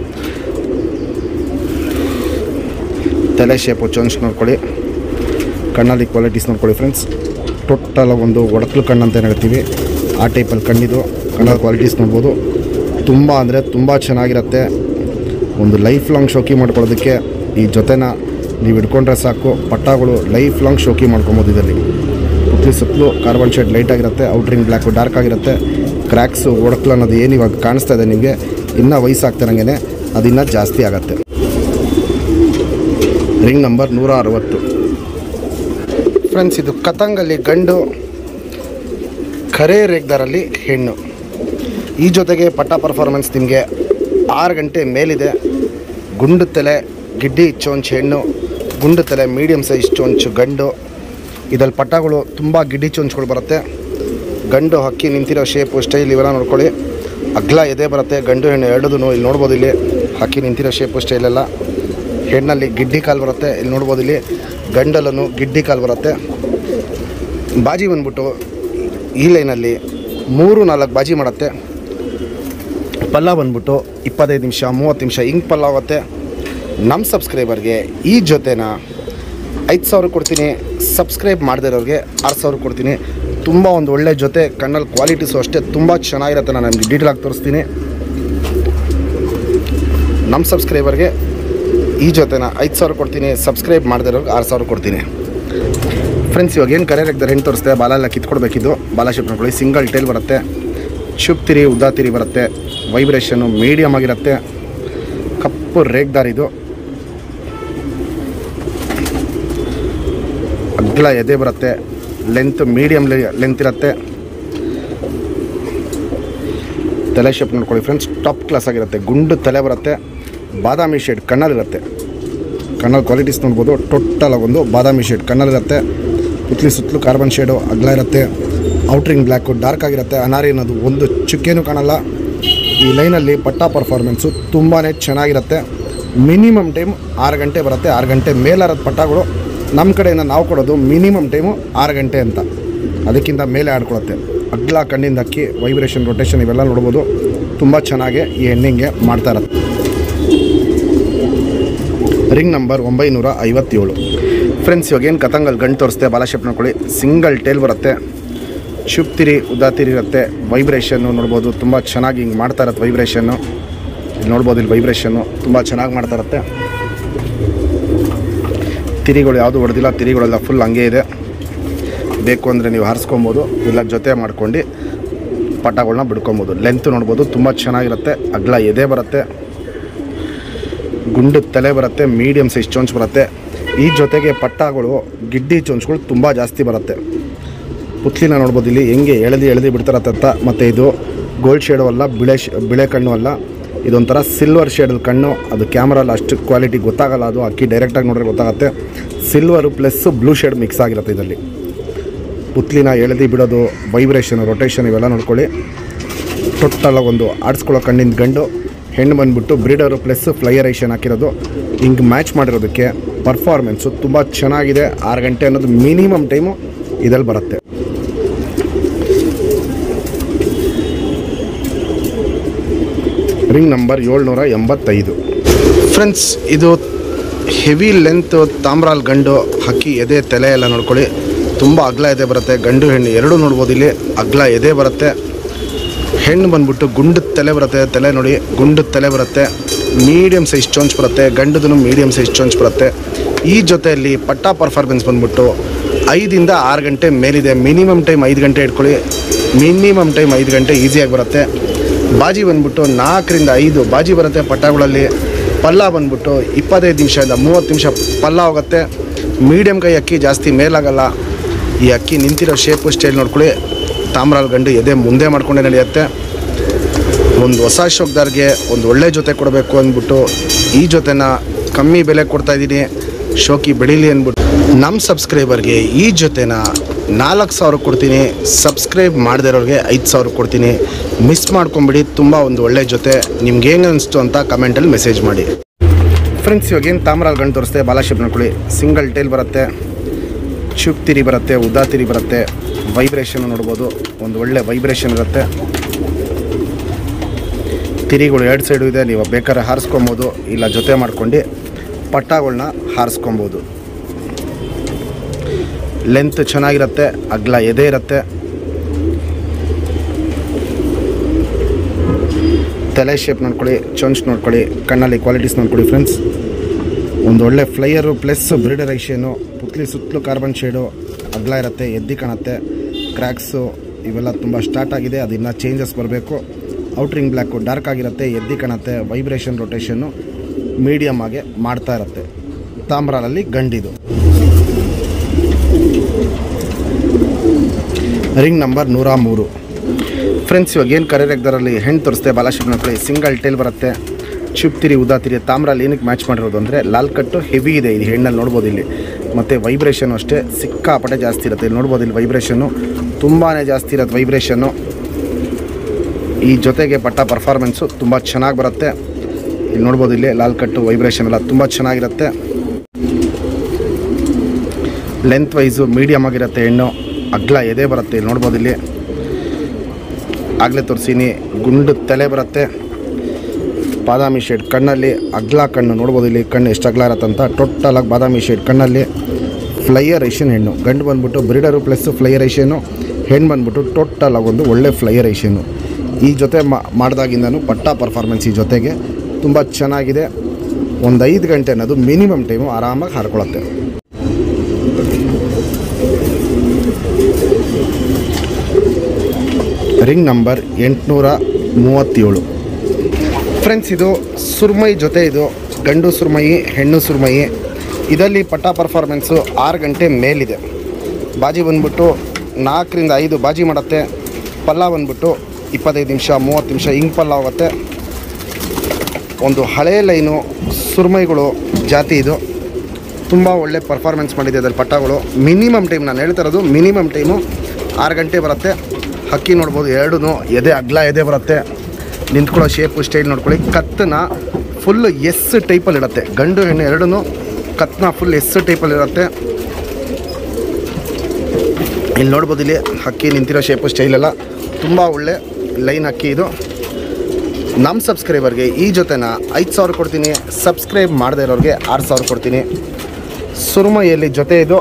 ತಲೆ ಶೇಪು ಚೊಂಚ್ ನೋಡ್ಕೊಳ್ಳಿ ಕಣ್ಣಲ್ಲಿ ಕ್ವಾಲಿಟೀಸ್ ನೋಡ್ಕೊಳ್ಳಿ ಫ್ರೆಂಡ್ಸ್ ಟೋಟಲ್ ಒಂದು ಒಡಕಲು ಕಣ್ಣು ಅಂತ ಏನು ಹೇಳ್ತೀವಿ ಆ ಟೈಪಲ್ಲಿ ಕಣ್ಣಿದು ಕಣ್ಣಲ್ಲಿ ಕ್ವಾಲಿಟೀಸ್ ನೋಡ್ಬೋದು ತುಂಬ ಅಂದರೆ ತುಂಬ ಚೆನ್ನಾಗಿರುತ್ತೆ ಒಂದು ಲೈಫ್ ಲಾಂಗ್ ಶೋಕಿ ಮಾಡ್ಕೊಳ್ಳೋದಕ್ಕೆ ಈ ಜೊತೆನ ನೀವು ಹಿಡ್ಕೊಂಡ್ರೆ ಸಾಕು ಪಟ್ಟಾಗಳು ಲೈಫ್ ಲಾಂಗ್ ಶೋಕಿ ಮಾಡ್ಕೊಬೋದು ಇದರಲ್ಲಿ ಪುತ್ಲಿ ಸುತ್ತಲೂ ಕಾರ್ಬನ್ ಶೇಡ್ ಲೈಟ್ ಆಗಿರುತ್ತೆ ಔಟ್ರಿಂಗ್ ಬ್ಲ್ಯಾಕು ಡಾರ್ಕ್ ಆಗಿರುತ್ತೆ ಕ್ರ್ಯಾಕ್ಸು ಒಡಕ್ಲು ಅನ್ನೋದು ಏನು ಇವಾಗ ಕಾಣಿಸ್ತಾ ಇದೆ ನಿಮಗೆ ಇನ್ನೂ ವಯಸ್ಸಾಗ್ತಿರಂಗೆ ಅದು ಇನ್ನೂ ಜಾಸ್ತಿ ಆಗುತ್ತೆ ರಿಂಗ್ ನಂಬರ್ ನೂರ ಅರವತ್ತು ಫ್ರೆಂಡ್ಸ್ ಇದು ಕತಂಗಲ್ಲಿ ಗಂಡು ಕರೆ ರೇಗ್ದಾರಲ್ಲಿ ಹೆಣ್ಣು ಈ ಜೊತೆಗೆ ಪಟ್ಟ ಪರ್ಫಾರ್ಮೆನ್ಸ್ ನಿಮಗೆ ಆರು ಗಂಟೆ ಮೇಲಿದೆ ಗುಂಡು ತಲೆ ಗಿಡ್ಡಿ ಚೊಂಚ್ ಹೆಣ್ಣು ಗುಂಡು ತಲೆ ಮೀಡಿಯಮ್ ಸೈಜ್ ಚೊಂಚು ಗಂಡು ಇದರಲ್ಲಿ ಪಟ್ಟಗಳು ತುಂಬ ಗಿಡ್ಡಿ ಚೊಂಚ್ಗಳು ಬರುತ್ತೆ ಗಂಡು ಹಕ್ಕಿ ನಿಂತಿರೋ ಶೇಪು ಸ್ಟೈಲ್ ಇವೆಲ್ಲ ನೋಡ್ಕೊಳ್ಳಿ ಅಗ್ಲ ಎದೆ ಬರುತ್ತೆ ಗಂಡು ಹೆಣ್ಣು ಎರಡೂ ಇಲ್ಲಿ ನೋಡ್ಬೋದು ಇಲ್ಲಿ ಹಕ್ಕಿ ನಿಂತಿರೋ ಶೇಪು ಸ್ಟೈಲೆಲ್ಲ ಹೆಣ್ಣಲ್ಲಿ ಗಿಡ್ಡಿ ಕಾಲು ಬರುತ್ತೆ ಇಲ್ಲಿ ನೋಡ್ಬೋದು ಇಲ್ಲಿ ಗಂಡಲ್ಲೂ ಗಿಡ್ಡಿ ಕಾಲು ಬರುತ್ತೆ ಬಾಜಿ ಬಂದ್ಬಿಟ್ಟು ಈ ಲೈನಲ್ಲಿ ಮೂರು ನಾಲ್ಕು ಬಾಜಿ ಮಾಡುತ್ತೆ ಪಲ್ಲ ಬಂದ್ಬಿಟ್ಟು ಇಪ್ಪತ್ತೈದು ನಿಮಿಷ ಮೂವತ್ತು ನಿಮಿಷ ಹಿಂಗೆ ಪಲ್ಲ ಆಗುತ್ತೆ ನಮ್ಮ ಸಬ್ಸ್ಕ್ರೈಬರ್ಗೆ ಈ ಜೊತೆನ ಐದು ಸಾವಿರ ಕೊಡ್ತೀನಿ ಸಬ್ಸ್ಕ್ರೈಬ್ ಮಾಡದಿರೋರಿಗೆ ಆರು ಸಾವಿರ ಕೊಡ್ತೀನಿ ತುಂಬ ಒಂದು ಒಳ್ಳೆ ಜೊತೆ ಕಣ್ಣಲ್ಲಿ ಕ್ವಾಲಿಟೀಸು ಅಷ್ಟೇ ತುಂಬ ಚೆನ್ನಾಗಿರುತ್ತೆ ನಾನು ನಿಮಗೆ ಡೀಟೇಲಾಗಿ ತೋರಿಸ್ತೀನಿ ನಮ್ಮ ಸಬ್ಸ್ಕ್ರೈಬರ್ಗೆ ಈ ಜೊತೆನ ಐದು ಸಾವಿರ ಕೊಡ್ತೀನಿ ಸಬ್ಸ್ಕ್ರೈಬ್ ಮಾಡದಿರೋರಿಗೆ ಆರು ಸಾವಿರ ಕೊಡ್ತೀನಿ ಫ್ರೆಂಡ್ಸ್ ಇವಾಗ ಏನು ಕರೆ ರೆಗ್ದಾರೆ ಹೆಣ್ಣು ತೋರಿಸ್ತೆ ಬಾಲ ಎಲ್ಲ ಕಿತ್ಕೊಡ್ಬೇಕಿದ್ದು ಬಾಲ ಶೇಪ್ ನೋಡ್ಕೊಳ್ಳಿ ಸಿಂಗಲ್ ಟೈಲ್ ಬರುತ್ತೆ ಶುಪ್ ತಿರಿ ಉದ್ದಾ ತಿರಿ ಬರುತ್ತೆ ವೈಬ್ರೇಷನ್ನು ಮೀಡಿಯಮ್ ಆಗಿರುತ್ತೆ ಕಪ್ಪು ರೇಗ್ದಾರ್ ಇದು ಅಗ್ಲ ಎದೆ ಬರುತ್ತೆ ಲೆಂತ್ ಮೀಡಿಯಮ್ ಲೆಂತ್ ಇರುತ್ತೆ ತಲೆ ಶೇಪ್ ನೋಡ್ಕೊಳ್ಳಿ ಫ್ರೆಂಡ್ಸ್ ಟಾಪ್ ಕ್ಲಾಸ್ ಆಗಿರುತ್ತೆ ಗುಂಡು ತಲೆ ಬರುತ್ತೆ ಬಾದಾಮಿ ಶೇಡ್ ಕಣ್ಣಲ್ಲಿರುತ್ತೆ ಕಣ್ಣಲ್ಲಿ ಕ್ವಾಲಿಟೀಸ್ ನೋಡ್ಬೋದು ಟೋಟಲ್ ಒಂದು ಬಾದಾಮಿ ಶೇಡ್ ಕಣ್ಣಲ್ಲಿರುತ್ತೆ ಸುತ್ತಲಿ ಸುತ್ತಲೂ ಕಾರ್ಬನ್ ಶೇಡು ಅಗ್ಲ ಇರುತ್ತೆ ಔಟ್ರಿಂಗ್ ಬ್ಲ್ಯಾಕು ಡಾರ್ಕ್ ಆಗಿರುತ್ತೆ ಅನಾರಿ ಅನ್ನೋದು ಒಂದು ಚುಕ್ಕೇನೂ ಕಾಣಲ್ಲ ಈ ಲೈನಲ್ಲಿ ಪಟ್ಟ ಪರ್ಫಾರ್ಮೆನ್ಸು ತುಂಬಾ ಚೆನ್ನಾಗಿರುತ್ತೆ ಮಿನಿಮಮ್ ಟೈಮ್ ಆರು ಗಂಟೆ ಬರುತ್ತೆ ಆರು ಗಂಟೆ ಮೇಲಾರದ ಪಟ್ಟಗಳು ನಮ್ಮ ಕಡೆಯಿಂದ ನಾವು ಕೊಡೋದು ಮಿನಿಮಮ್ ಟೈಮು ಆರು ಗಂಟೆ ಅಂತ ಅದಕ್ಕಿಂತ ಮೇಲೆ ಆಡ್ಕೊಳುತ್ತೆ ಅಗ್ಲ ಕಣ್ಣಿಂದ ಅಕ್ಕಿ ವೈಬ್ರೇಷನ್ ರೊಟೇಷನ್ ಇವೆಲ್ಲ ನೋಡ್ಬೋದು ತುಂಬ ಚೆನ್ನಾಗಿ ಈ ಹೆಣ್ಣಿಂಗೆ ಮಾಡ್ತಾ ಇರುತ್ತೆ ರಿಂಗ್ ನಂಬರ್ ಒಂಬೈನೂರ ಐವತ್ತೇಳು ಫ್ರೆಂಡ್ಸ್ ಇವಾಗ ಏನು ಕತಂಗಲ್ ಗಂಟು ತೋರಿಸ್ತೆ ಬಾಲಾಶೇಪ್ ನೋಡ್ಕೊಳ್ಳಿ ಸಿಂಗಲ್ ಟೇಲ್ ಬರುತ್ತೆ ಶುಪ್ತಿರಿ ಉದ್ದಾತಿರಿ ಇರುತ್ತೆ ವೈಬ್ರೇಷನ್ನು ನೋಡ್ಬೋದು ತುಂಬ ಚೆನ್ನಾಗಿ ಹಿಂಗೆ ಮಾಡ್ತಾ ಇರತ್ತೆ ವೈಬ್ರೇಷನ್ನು ಇಲ್ಲಿ ನೋಡ್ಬೋದು ಇಲ್ಲಿ ವೈಬ್ರೇಷನ್ನು ತುಂಬ ಚೆನ್ನಾಗಿ ಮಾಡ್ತಾ ಇರುತ್ತೆ ತಿರಿಗಳು ಯಾವುದು ಹೊಡೆದಿಲ್ಲ ತಿರಿಗಳೆಲ್ಲ ಫುಲ್ ಹಂಗೆ ಇದೆ ಬೇಕು ಅಂದರೆ ನೀವು ಹಾರಿಸ್ಕೊಬೋದು ಇಲ್ಲ ಜೊತೆ ಮಾಡ್ಕೊಂಡು ಪಟಾಗಳನ್ನ ಬಿಡ್ಕೊಬೋದು ಲೆಂತ್ ನೋಡ್ಬೋದು ತುಂಬ ಚೆನ್ನಾಗಿರುತ್ತೆ ಅಗ್ಲ ಎದೆ ಬರುತ್ತೆ ಗುಂಡು ತಲೆ ಬರುತ್ತೆ ಮೀಡಿಯಮ್ ಸೈಜ್ ಚೊಂಚ್ ಬರುತ್ತೆ ಈ ಜೊತೆಗೆ ಪಟ್ಟಾಗಳು ಗಿಡ್ಡಿ ಚೊಂಚ್ಗಳು ತುಂಬ ಜಾಸ್ತಿ ಬರುತ್ತೆ ಪುತ್ಲಿನ ನೋಡ್ಬೋದು ಇಲ್ಲಿ ಹೆಂಗೆ ಎಳೆದು ಎಳೆದು ಬಿಡ್ತಾರತ್ತ ಮತ್ತು ಇದು ಗೋಲ್ಡ್ ಶೇಡು ಅಲ್ಲ ಬಿಳೆ ಶ್ ಬಿಳೆ ಕಣ್ಣು ಅಲ್ಲ ಇದೊಂಥರ ಸಿಲ್ವರ್ ಶೇಡಲ್ ಕಣ್ಣು ಅದು ಕ್ಯಾಮ್ರಲ್ಲಿ ಅಷ್ಟು ಕ್ವಾಲಿಟಿ ಗೊತ್ತಾಗಲ್ಲ ಅದು ಅಕ್ಕಿ ಡೈರೆಕ್ಟಾಗಿ ನೋಡಿದ್ರೆ ಗೊತ್ತಾಗುತ್ತೆ silver plus blue shade mix ಆಗಿರುತ್ತೆ ಇದರಲ್ಲಿ ಪುತ್ಲಿನ ಎಳೆದು ಬಿಡೋದು ವೈಬ್ರೇಷನ್ ರೊಟೇಷನ್ ಇವೆಲ್ಲ ನೋಡ್ಕೊಳ್ಳಿ ಟೋಟಲ್ ಒಂದು ಆಡಿಸ್ಕೊಳ್ಳೋ ಕಣ್ಣಿನ ಗಂಡು ಹೆಣ್ಣು ಬಂದ್ಬಿಟ್ಟು ಬ್ರೀಡರು ಪ್ಲಸ್ ಫ್ಲೈಯರೈಷನ್ ಹಾಕಿರೋದು ಹಿಂಗೆ ಮ್ಯಾಚ್ ಮಾಡಿರೋದಕ್ಕೆ ಪರ್ಫಾರ್ಮೆನ್ಸು ತುಂಬ ಚೆನ್ನಾಗಿದೆ ಆರು ಗಂಟೆ ಅನ್ನೋದು ಮಿನಿಮಮ್ ಟೈಮು ಇದಲ್ಲಿ ಬರುತ್ತೆ ರಿಂಗ್ ನಂಬರ್ ಏಳ್ನೂರ ಎಂಬತ್ತೈದು ಫ್ರೆಂಡ್ಸ್ ಇದು ಹೆವಿ ಲೆಂತ್ ತಾಮ್ರಾಲ್ ಗಂಡು ಹಕ್ಕಿ ಎದೆ ತಲೆ ಎಲ್ಲ ನೋಡ್ಕೊಳ್ಳಿ ತುಂಬ ಅಗ್ಲ ಎದೆ ಬರುತ್ತೆ ಗಂಡು ಹೆಣ್ಣು ಎರಡೂ ನೋಡ್ಬೋದು ಇಲ್ಲಿ ಅಗ್ಲ ಎದೆ ಬರುತ್ತೆ ಹೆಣ್ಣು ಬಂದ್ಬಿಟ್ಟು ಗುಂಡು ತಲೆ ಬರುತ್ತೆ ತಲೆ ನೋಡಿ ಗುಂಡು ತಲೆ ಬರುತ್ತೆ ಮೀಡಿಯಮ್ ಸೈಜ್ ಚೊಂಚ್ ಬರುತ್ತೆ ಗಂಡದೂ ಮೀಡಿಯಮ್ ಸೈಜ್ ಚೊಂಚ್ ಬರುತ್ತೆ ಈ ಜೊತೆಯಲ್ಲಿ ಪಟ್ಟ ಪರ್ಫಾರ್ಮೆನ್ಸ್ ಬಂದ್ಬಿಟ್ಟು ಐದಿಂದ ಆರು ಗಂಟೆ ಮೇಲಿದೆ ಮಿನಿಮಮ್ ಟೈಮ್ ಐದು ಗಂಟೆ ಇಟ್ಕೊಳ್ಳಿ ಮಿನಿಮಮ್ ಟೈಮ್ ಐದು ಗಂಟೆ ಈಸಿಯಾಗಿ ಬರುತ್ತೆ ಬಾಜಿ ಬಂದ್ಬಿಟ್ಟು ನಾಲ್ಕರಿಂದ ಐದು ಬಾಜಿ ಬರುತ್ತೆ ಪಟ್ಟಗಳಲ್ಲಿ ಪಲ್ಲ ಬಂದ್ಬಿಟ್ಟು ಇಪ್ಪತ್ತೈದು ನಿಮಿಷದಿಂದ ಮೂವತ್ತು ನಿಮಿಷ ಪಲ್ಲ ಹೋಗುತ್ತೆ ಮೀಡಿಯಮ್ ಕೈ ಅಕ್ಕಿ ಜಾಸ್ತಿ ಮೇಲಾಗಲ್ಲ ಈ ಅಕ್ಕಿ ನಿಂತಿರೋ ಶೇಪು ಸ್ಟೈಲ್ ನೋಡ್ಕೊಳ್ಳಿ ತಾಮ್ರಾಲ್ ಗಂಡು ಎದೆ ಮುಂದೆ ಮಾಡ್ಕೊಂಡೇ ನಡೆಯುತ್ತೆ ಒಂದು ಹೊಸ ಶೋಕ್ದಾರ್ಗೆ ಒಂದು ಒಳ್ಳೆ ಜೊತೆ ಕೊಡಬೇಕು ಅಂದ್ಬಿಟ್ಟು ಈ ಜೊತೆನ ಕಮ್ಮಿ ಬೆಲೆ ಕೊಡ್ತಾ ಇದ್ದೀನಿ ಶೋಕಿ ಬೆಳೀಲಿ ಅಂದ್ಬಿಟ್ಟು ನಮ್ಮ ಸಬ್ಸ್ಕ್ರೈಬರ್ಗೆ ಈ ಜೊತೆನ ನಾಲ್ಕು ಸಾವಿರ ಕೊಡ್ತೀನಿ ಸಬ್ಸ್ಕ್ರೈಬ್ ಮಾಡದೇ ಇರೋರಿಗೆ ಐದು ಸಾವಿರ ಕೊಡ್ತೀನಿ ಮಿಸ್ ಮಾಡ್ಕೊಂಬಿಡಿ ತುಂಬ ಒಂದು ಒಳ್ಳೆ ಜೊತೆ ನಿಮ್ಗೆ ಹೆಂಗೆ ಅನಿಸ್ತು ಅಂತ ಕಮೆಂಟಲ್ಲಿ ಮೆಸೇಜ್ ಮಾಡಿ ಫ್ರೆಂಡ್ಸ್ ಇವಾಗ ಏನು ತಾಮ್ರಾಲ್ ಗಂಡು ತೋರಿಸ್ತೆ ಬಾಲಾಶಿಪ್ ನೋಡ್ಕೊಳ್ಳಿ ಸಿಂಗಲ್ ಟೇಲ್ ಬರುತ್ತೆ ಚುಪ್ ತಿರಿ ಬರುತ್ತೆ ಉದ್ದಾ ತಿರಿ ಬರುತ್ತೆ ವೈಬ್ರೇಷನ್ ನೋಡ್ಬೋದು ಒಂದು ಒಳ್ಳೆ ವೈಬ್ರೇಷನ್ ಇರುತ್ತೆ ತಿರಿಗಳು ಎರಡು ಸೈಡು ಇದೆ ನೀವು ಬೇಕಾದ್ರೆ ಹಾರಿಸ್ಕೊಬೋದು ಇಲ್ಲ ಜೊತೆ ಮಾಡ್ಕೊಂಡು ಪಟ್ಟಾಗಳನ್ನ ಹಾರಿಸ್ಕೊಬೋದು ಲೆಂತ್ ಚೆನ್ನಾಗಿರುತ್ತೆ ಅಗ್ಲ ಎದೆ ಇರುತ್ತೆ ತಲೆ ಶೇಪ್ ನೋಡ್ಕೊಳ್ಳಿ ಚೊಂಚ್ ನೋಡ್ಕೊಳ್ಳಿ ಕಣ್ಣಲ್ಲಿ ಕ್ವಾಲಿಟೀಸ್ ನೋಡ್ಕೊಳ್ಳಿ ಫ್ರೆಂಡ್ಸ್ ಒಂದು ಒಳ್ಳೆ ಫ್ಲೈಯರು ಪ್ಲಸ್ ಬ್ರೀಡರ್ ಐಷೇನು ಪುತ್ಲಿ ಸುತ್ತಲೂ ಕಾರ್ಬನ್ ಶೇಡು ಅಗ್ಲ ಇರುತ್ತೆ ಎದ್ದಿ ಕಾಣುತ್ತೆ ಕ್ರ್ಯಾಕ್ಸು ಇವೆಲ್ಲ ತುಂಬ ಸ್ಟಾರ್ಟ್ ಆಗಿದೆ ಅದು ಇನ್ನೂ ಚೇಂಜಸ್ ಬರಬೇಕು ಔಟ್ರಿಂಗ್ ಬ್ಲ್ಯಾಕು ಡಾರ್ಕ್ ಆಗಿರುತ್ತೆ ಎದ್ದಿ ಕಾಣುತ್ತೆ ವೈಬ್ರೇಷನ್ ರೊಟೇಷನ್ನು ಮೀಡಿಯಮ್ ಆಗಿ ಮಾಡ್ತಾ ಇರುತ್ತೆ ತಾಮ್ರಾಲಲ್ಲಿ ಗಂಡಿದು ರಿಂಗ್ ನಂಬರ್ ನೂರ ಮೂರು ಫ್ರೆಂಡ್ಸ್ ಇವಾಗ ಏನು ಕರೆ ರೆಗ್ದರಲ್ಲಿ ಹೆಣ್ಣು ತೋರಿಸ್ತೆ ಬಾಲಾಶಿಪ್ ಮಕ್ಕಳಿ ಸಿಂಗಲ್ ಟೇಲ್ ಬರುತ್ತೆ ಚುಪ್ತಿರಿ ಉದಾತಿರಿ ತಾಮ್ರಲ್ಲಿ ಏನಕ್ಕೆ ಮ್ಯಾಚ್ ಮಾಡಿರೋದು ಅಂದರೆ ಲಾಲ್ ಕಟ್ಟು ಹೆವಿ ಇದೆ ಇದು ಹೆಣ್ಣಲ್ಲಿ ನೋಡ್ಬೋದು ಇಲ್ಲಿ ಮತ್ತು ವೈಬ್ರೇಷನು ಅಷ್ಟೇ ಸಿಕ್ಕಾಪಟ್ಟೆ ಜಾಸ್ತಿ ಇರುತ್ತೆ ಇಲ್ಲಿ ನೋಡ್ಬೋದು ಇಲ್ಲಿ ವೈಬ್ರೇಷನ್ನು ತುಂಬಾ ಜಾಸ್ತಿ ಇರುತ್ತೆ ವೈಬ್ರೇಷನ್ನು ಈ ಜೊತೆಗೆ ಪಟ್ಟ ಪರ್ಫಾರ್ಮೆನ್ಸು ತುಂಬ ಚೆನ್ನಾಗಿ ಬರುತ್ತೆ ಇಲ್ಲಿ ನೋಡ್ಬೋದು ಇಲ್ಲಿ ಲಾಲ್ ಕಟ್ಟು ವೈಬ್ರೇಷನ್ ಎಲ್ಲ ತುಂಬ ಚೆನ್ನಾಗಿರುತ್ತೆ ಲೆಂತ್ ವೈಸು ಮೀಡಿಯಮ್ ಆಗಿರುತ್ತೆ ಹೆಣ್ಣು ಅಗ್ಲ ಎದೆ ಬರುತ್ತೆ ಇಲ್ಲಿ ನೋಡ್ಬೋದು ಇಲ್ಲಿ ಆಗಲೇ ತೋರಿಸೀನಿ ಗುಂಡು ತಲೆ ಬರುತ್ತೆ ಬಾದಾಮಿ ಶೇಡ್ ಕಣ್ಣಲ್ಲಿ ಅಗ್ಲ ಕಣ್ಣು ನೋಡ್ಬೋದು ಇಲ್ಲಿ ಕಣ್ಣು ಎಷ್ಟು ಅಗ್ಲ ಇರತ್ತಂತ ಟೋಟಲಾಗಿ ಬಾದಾಮಿ ಶೇಡ್ ಕಣ್ಣಲ್ಲಿ ಫ್ಲೈಯರ್ ಐಷನ್ ಹೆಣ್ಣು ಗಂಡು ಬಂದ್ಬಿಟ್ಟು ಬ್ರೀಡರು ಪ್ಲಸ್ ಫ್ಲೈಯರ್ ಐಷನು ಹೆಣ್ಣು ಬಂದ್ಬಿಟ್ಟು ಟೋಟಲ್ ಆಗಿ ಒಂದು ಒಳ್ಳೆ ಫ್ಲೈಯರ್ ಐಷನು ಈ ಜೊತೆ ಮಾಡಿದಾಗಿಂದನೂ ಪಟ್ಟ ಪರ್ಫಾರ್ಮೆನ್ಸ್ ಈ ಜೊತೆಗೆ ತುಂಬ ಚೆನ್ನಾಗಿದೆ ಒಂದು ಐದು ಗಂಟೆ ಅನ್ನೋದು ಮಿನಿಮಮ್ ಟೈಮು ಆರಾಮಾಗಿ ಹಾರ್ಕೊಳತ್ತೆ ರಿಂಗ್ ನಂಬರ್ ಎಂಟುನೂರ ಮೂವತ್ತೇಳು ಫ್ರೆಂಡ್ಸ್ ಇದು ಸುರ್ಮೈ ಜೊತೆ ಇದು ಗಂಡು ಸುರ್ಮಯಿ ಹೆಣ್ಣು ಸುರ್ಮಯಿ ಇದರಲ್ಲಿ ಪಟ್ಟ ಪರ್ಫಾರ್ಮೆನ್ಸು ಆರು ಗಂಟೆ ಮೇಲಿದೆ ಬಾಜಿ ಬಂದ್ಬಿಟ್ಟು ನಾಲ್ಕರಿಂದ ಐದು ಬಾಜಿ ಮಾಡುತ್ತೆ ಪಲ್ಲ ಬಂದ್ಬಿಟ್ಟು ಇಪ್ಪತ್ತೈದು ನಿಮಿಷ ಮೂವತ್ತು ನಿಮಿಷ ಹಿಂಗೆ ಪಲ್ಲ ಹೋಗುತ್ತೆ ಒಂದು ಹಳೆ ಲೈನು ಸುರ್ಮೈಗಳು ಜಾತಿ ಇದು ತುಂಬ ಒಳ್ಳೆ ಪರ್ಫಾರ್ಮೆನ್ಸ್ ಮಾಡಿದೆ ಅದರಲ್ಲಿ ಪಟ್ಟಗಳು ಮಿನಿಮಮ್ ಟೈಮ್ ನಾನು ಹೇಳ್ತಾ ಇರೋದು ಮಿನಿಮಮ್ ಟೈಮು ಆರು ಗಂಟೆ ಬರುತ್ತೆ ಹಕ್ಕಿ ನೋಡ್ಬೋದು ಎರಡೂ ಎದೆ ಅಗ್ಲ ಎದೆ ಬರುತ್ತೆ ನಿಂತ್ಕೊಳ್ಳೋ ಶೇಪು ಸ್ಟೈಲ್ ನೋಡ್ಕೊಳ್ಳಿ ಕತ್ತನ ಫುಲ್ ಎಸ್ ಟೈಪಲ್ಲಿ ಇರುತ್ತೆ ಗಂಡು ಹೆಣ್ಣು ಎರಡೂ ಕತ್ತನ ಫುಲ್ ಎಸ್ ಟೈಪಲ್ಲಿ ಇರುತ್ತೆ ಇಲ್ಲಿ ನೋಡ್ಬೋದು ಇಲ್ಲಿ ಹಕ್ಕಿ ನಿಂತಿರೋ ಶೇಪು ಸ್ಟೈಲ್ ಎಲ್ಲ ತುಂಬ ಒಳ್ಳೆ ಲೈನ್ ಹಕ್ಕಿ ಇದು ನಮ್ಮ ಸಬ್ಸ್ಕ್ರೈಬರ್ಗೆ ಈ ಜೊತೆನ ಐದು ಸಾವಿರ ಕೊಡ್ತೀನಿ ಸಬ್ಸ್ಕ್ರೈಬ್ ಮಾಡದೇ ಇರೋರಿಗೆ ಆರು ಸಾವಿರ ಕೊಡ್ತೀನಿ ಸುರುಮೈಯಲ್ಲಿ ಜೊತೆ ಇದು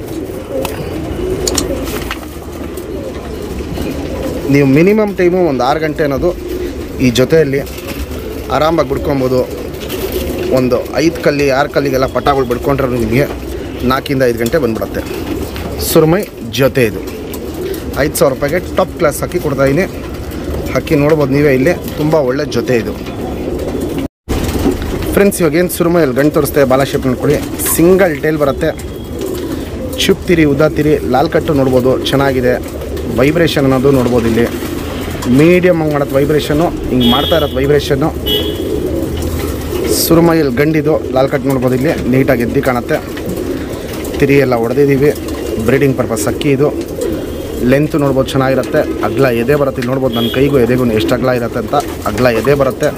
ನೀವು ಮಿನಿಮಮ್ ಟೈಮು ಒಂದು ಆರು ಗಂಟೆ ಅನ್ನೋದು ಈ ಜೊತೆಯಲ್ಲಿ ಆರಾಮಾಗಿ ಬಿಡ್ಕೊಬೋದು ಒಂದು ಐದು ಕಲ್ಲಿ ಆರು ಕಲ್ಲಿಗೆಲ್ಲ ಪಟಾಗಳು ಬಿಡ್ಕೊಂಡ್ರೆ ನಿಮಗೆ ನಾಲ್ಕಿಂದ ಐದು ಗಂಟೆ ಬಂದ್ಬಿಡುತ್ತೆ ಸುರುಮೈ ಜೊತೆ ಇದು ಐದು ಸಾವಿರ ರೂಪಾಯಿಗೆ ಟಾಪ್ ಕ್ಲಾಸ್ ಹಾಕಿ ಕೊಡ್ತಾಯಿದ್ದೀನಿ ಹಕ್ಕಿ ನೋಡ್ಬೋದು ನೀವೇ ಇಲ್ಲಿ ತುಂಬ ಒಳ್ಳೆ ಜೊತೆ ಇದು ಫ್ರೆಂಡ್ಸ್ ಇವಾಗ ಏನು ಸುರುಮೈಯಲ್ಲಿ ಗಂಟು ತೋರಿಸ್ತೆ ಬಾಲ ಶೇಪ್ ನೋಡ್ಕೊಳ್ಳಿ ಸಿಂಗಲ್ ಟೇಲ್ ಬರುತ್ತೆ ಚುಪ್ತಿರಿ ಉದಾತಿರಿ ಲಾಲ್ ಕಟ್ಟು ನೋಡ್ಬೋದು ಚೆನ್ನಾಗಿದೆ ವೈಬ್ರೇಷನ್ ಅನ್ನೋದು ನೋಡ್ಬೋದು ಇಲ್ಲಿ ಮೀಡಿಯಮ್ ಆಗಿ ಮಾಡೋದು ವೈಬ್ರೇಷನ್ನು ಹಿಂಗೆ ಮಾಡ್ತಾ ಇರೋದು ವೈಬ್ರೇಷನ್ನು ಸುರುಮೈಯಲ್ಲಿ ಗಂಡಿದು ಲಾಲ್ ಕಟ್ ನೋಡ್ಬೋದು ಇಲ್ಲಿ ನೀಟಾಗಿ ಎದ್ದಿ ಕಾಣುತ್ತೆ ತಿರಿ ಎಲ್ಲ ಹೊಡೆದಿದ್ದೀವಿ ಬ್ರೀಡಿಂಗ್ ಪರ್ಪಸ್ ಅಕ್ಕಿ ಇದು ಲೆಂತ್ ನೋಡ್ಬೋದು ಚೆನ್ನಾಗಿರುತ್ತೆ ಅಗ್ಲ ಎದೆ ಬರುತ್ತೆ ಇಲ್ಲಿ ನೋಡ್ಬೋದು ನನ್ನ ಕೈಗೂ ಎದೆಗೂ ಎಷ್ಟು ಅಗ್ಲ ಇರುತ್ತೆ ಅಂತ ಅಗ್ಲ ಎದೆ ಬರುತ್ತೆ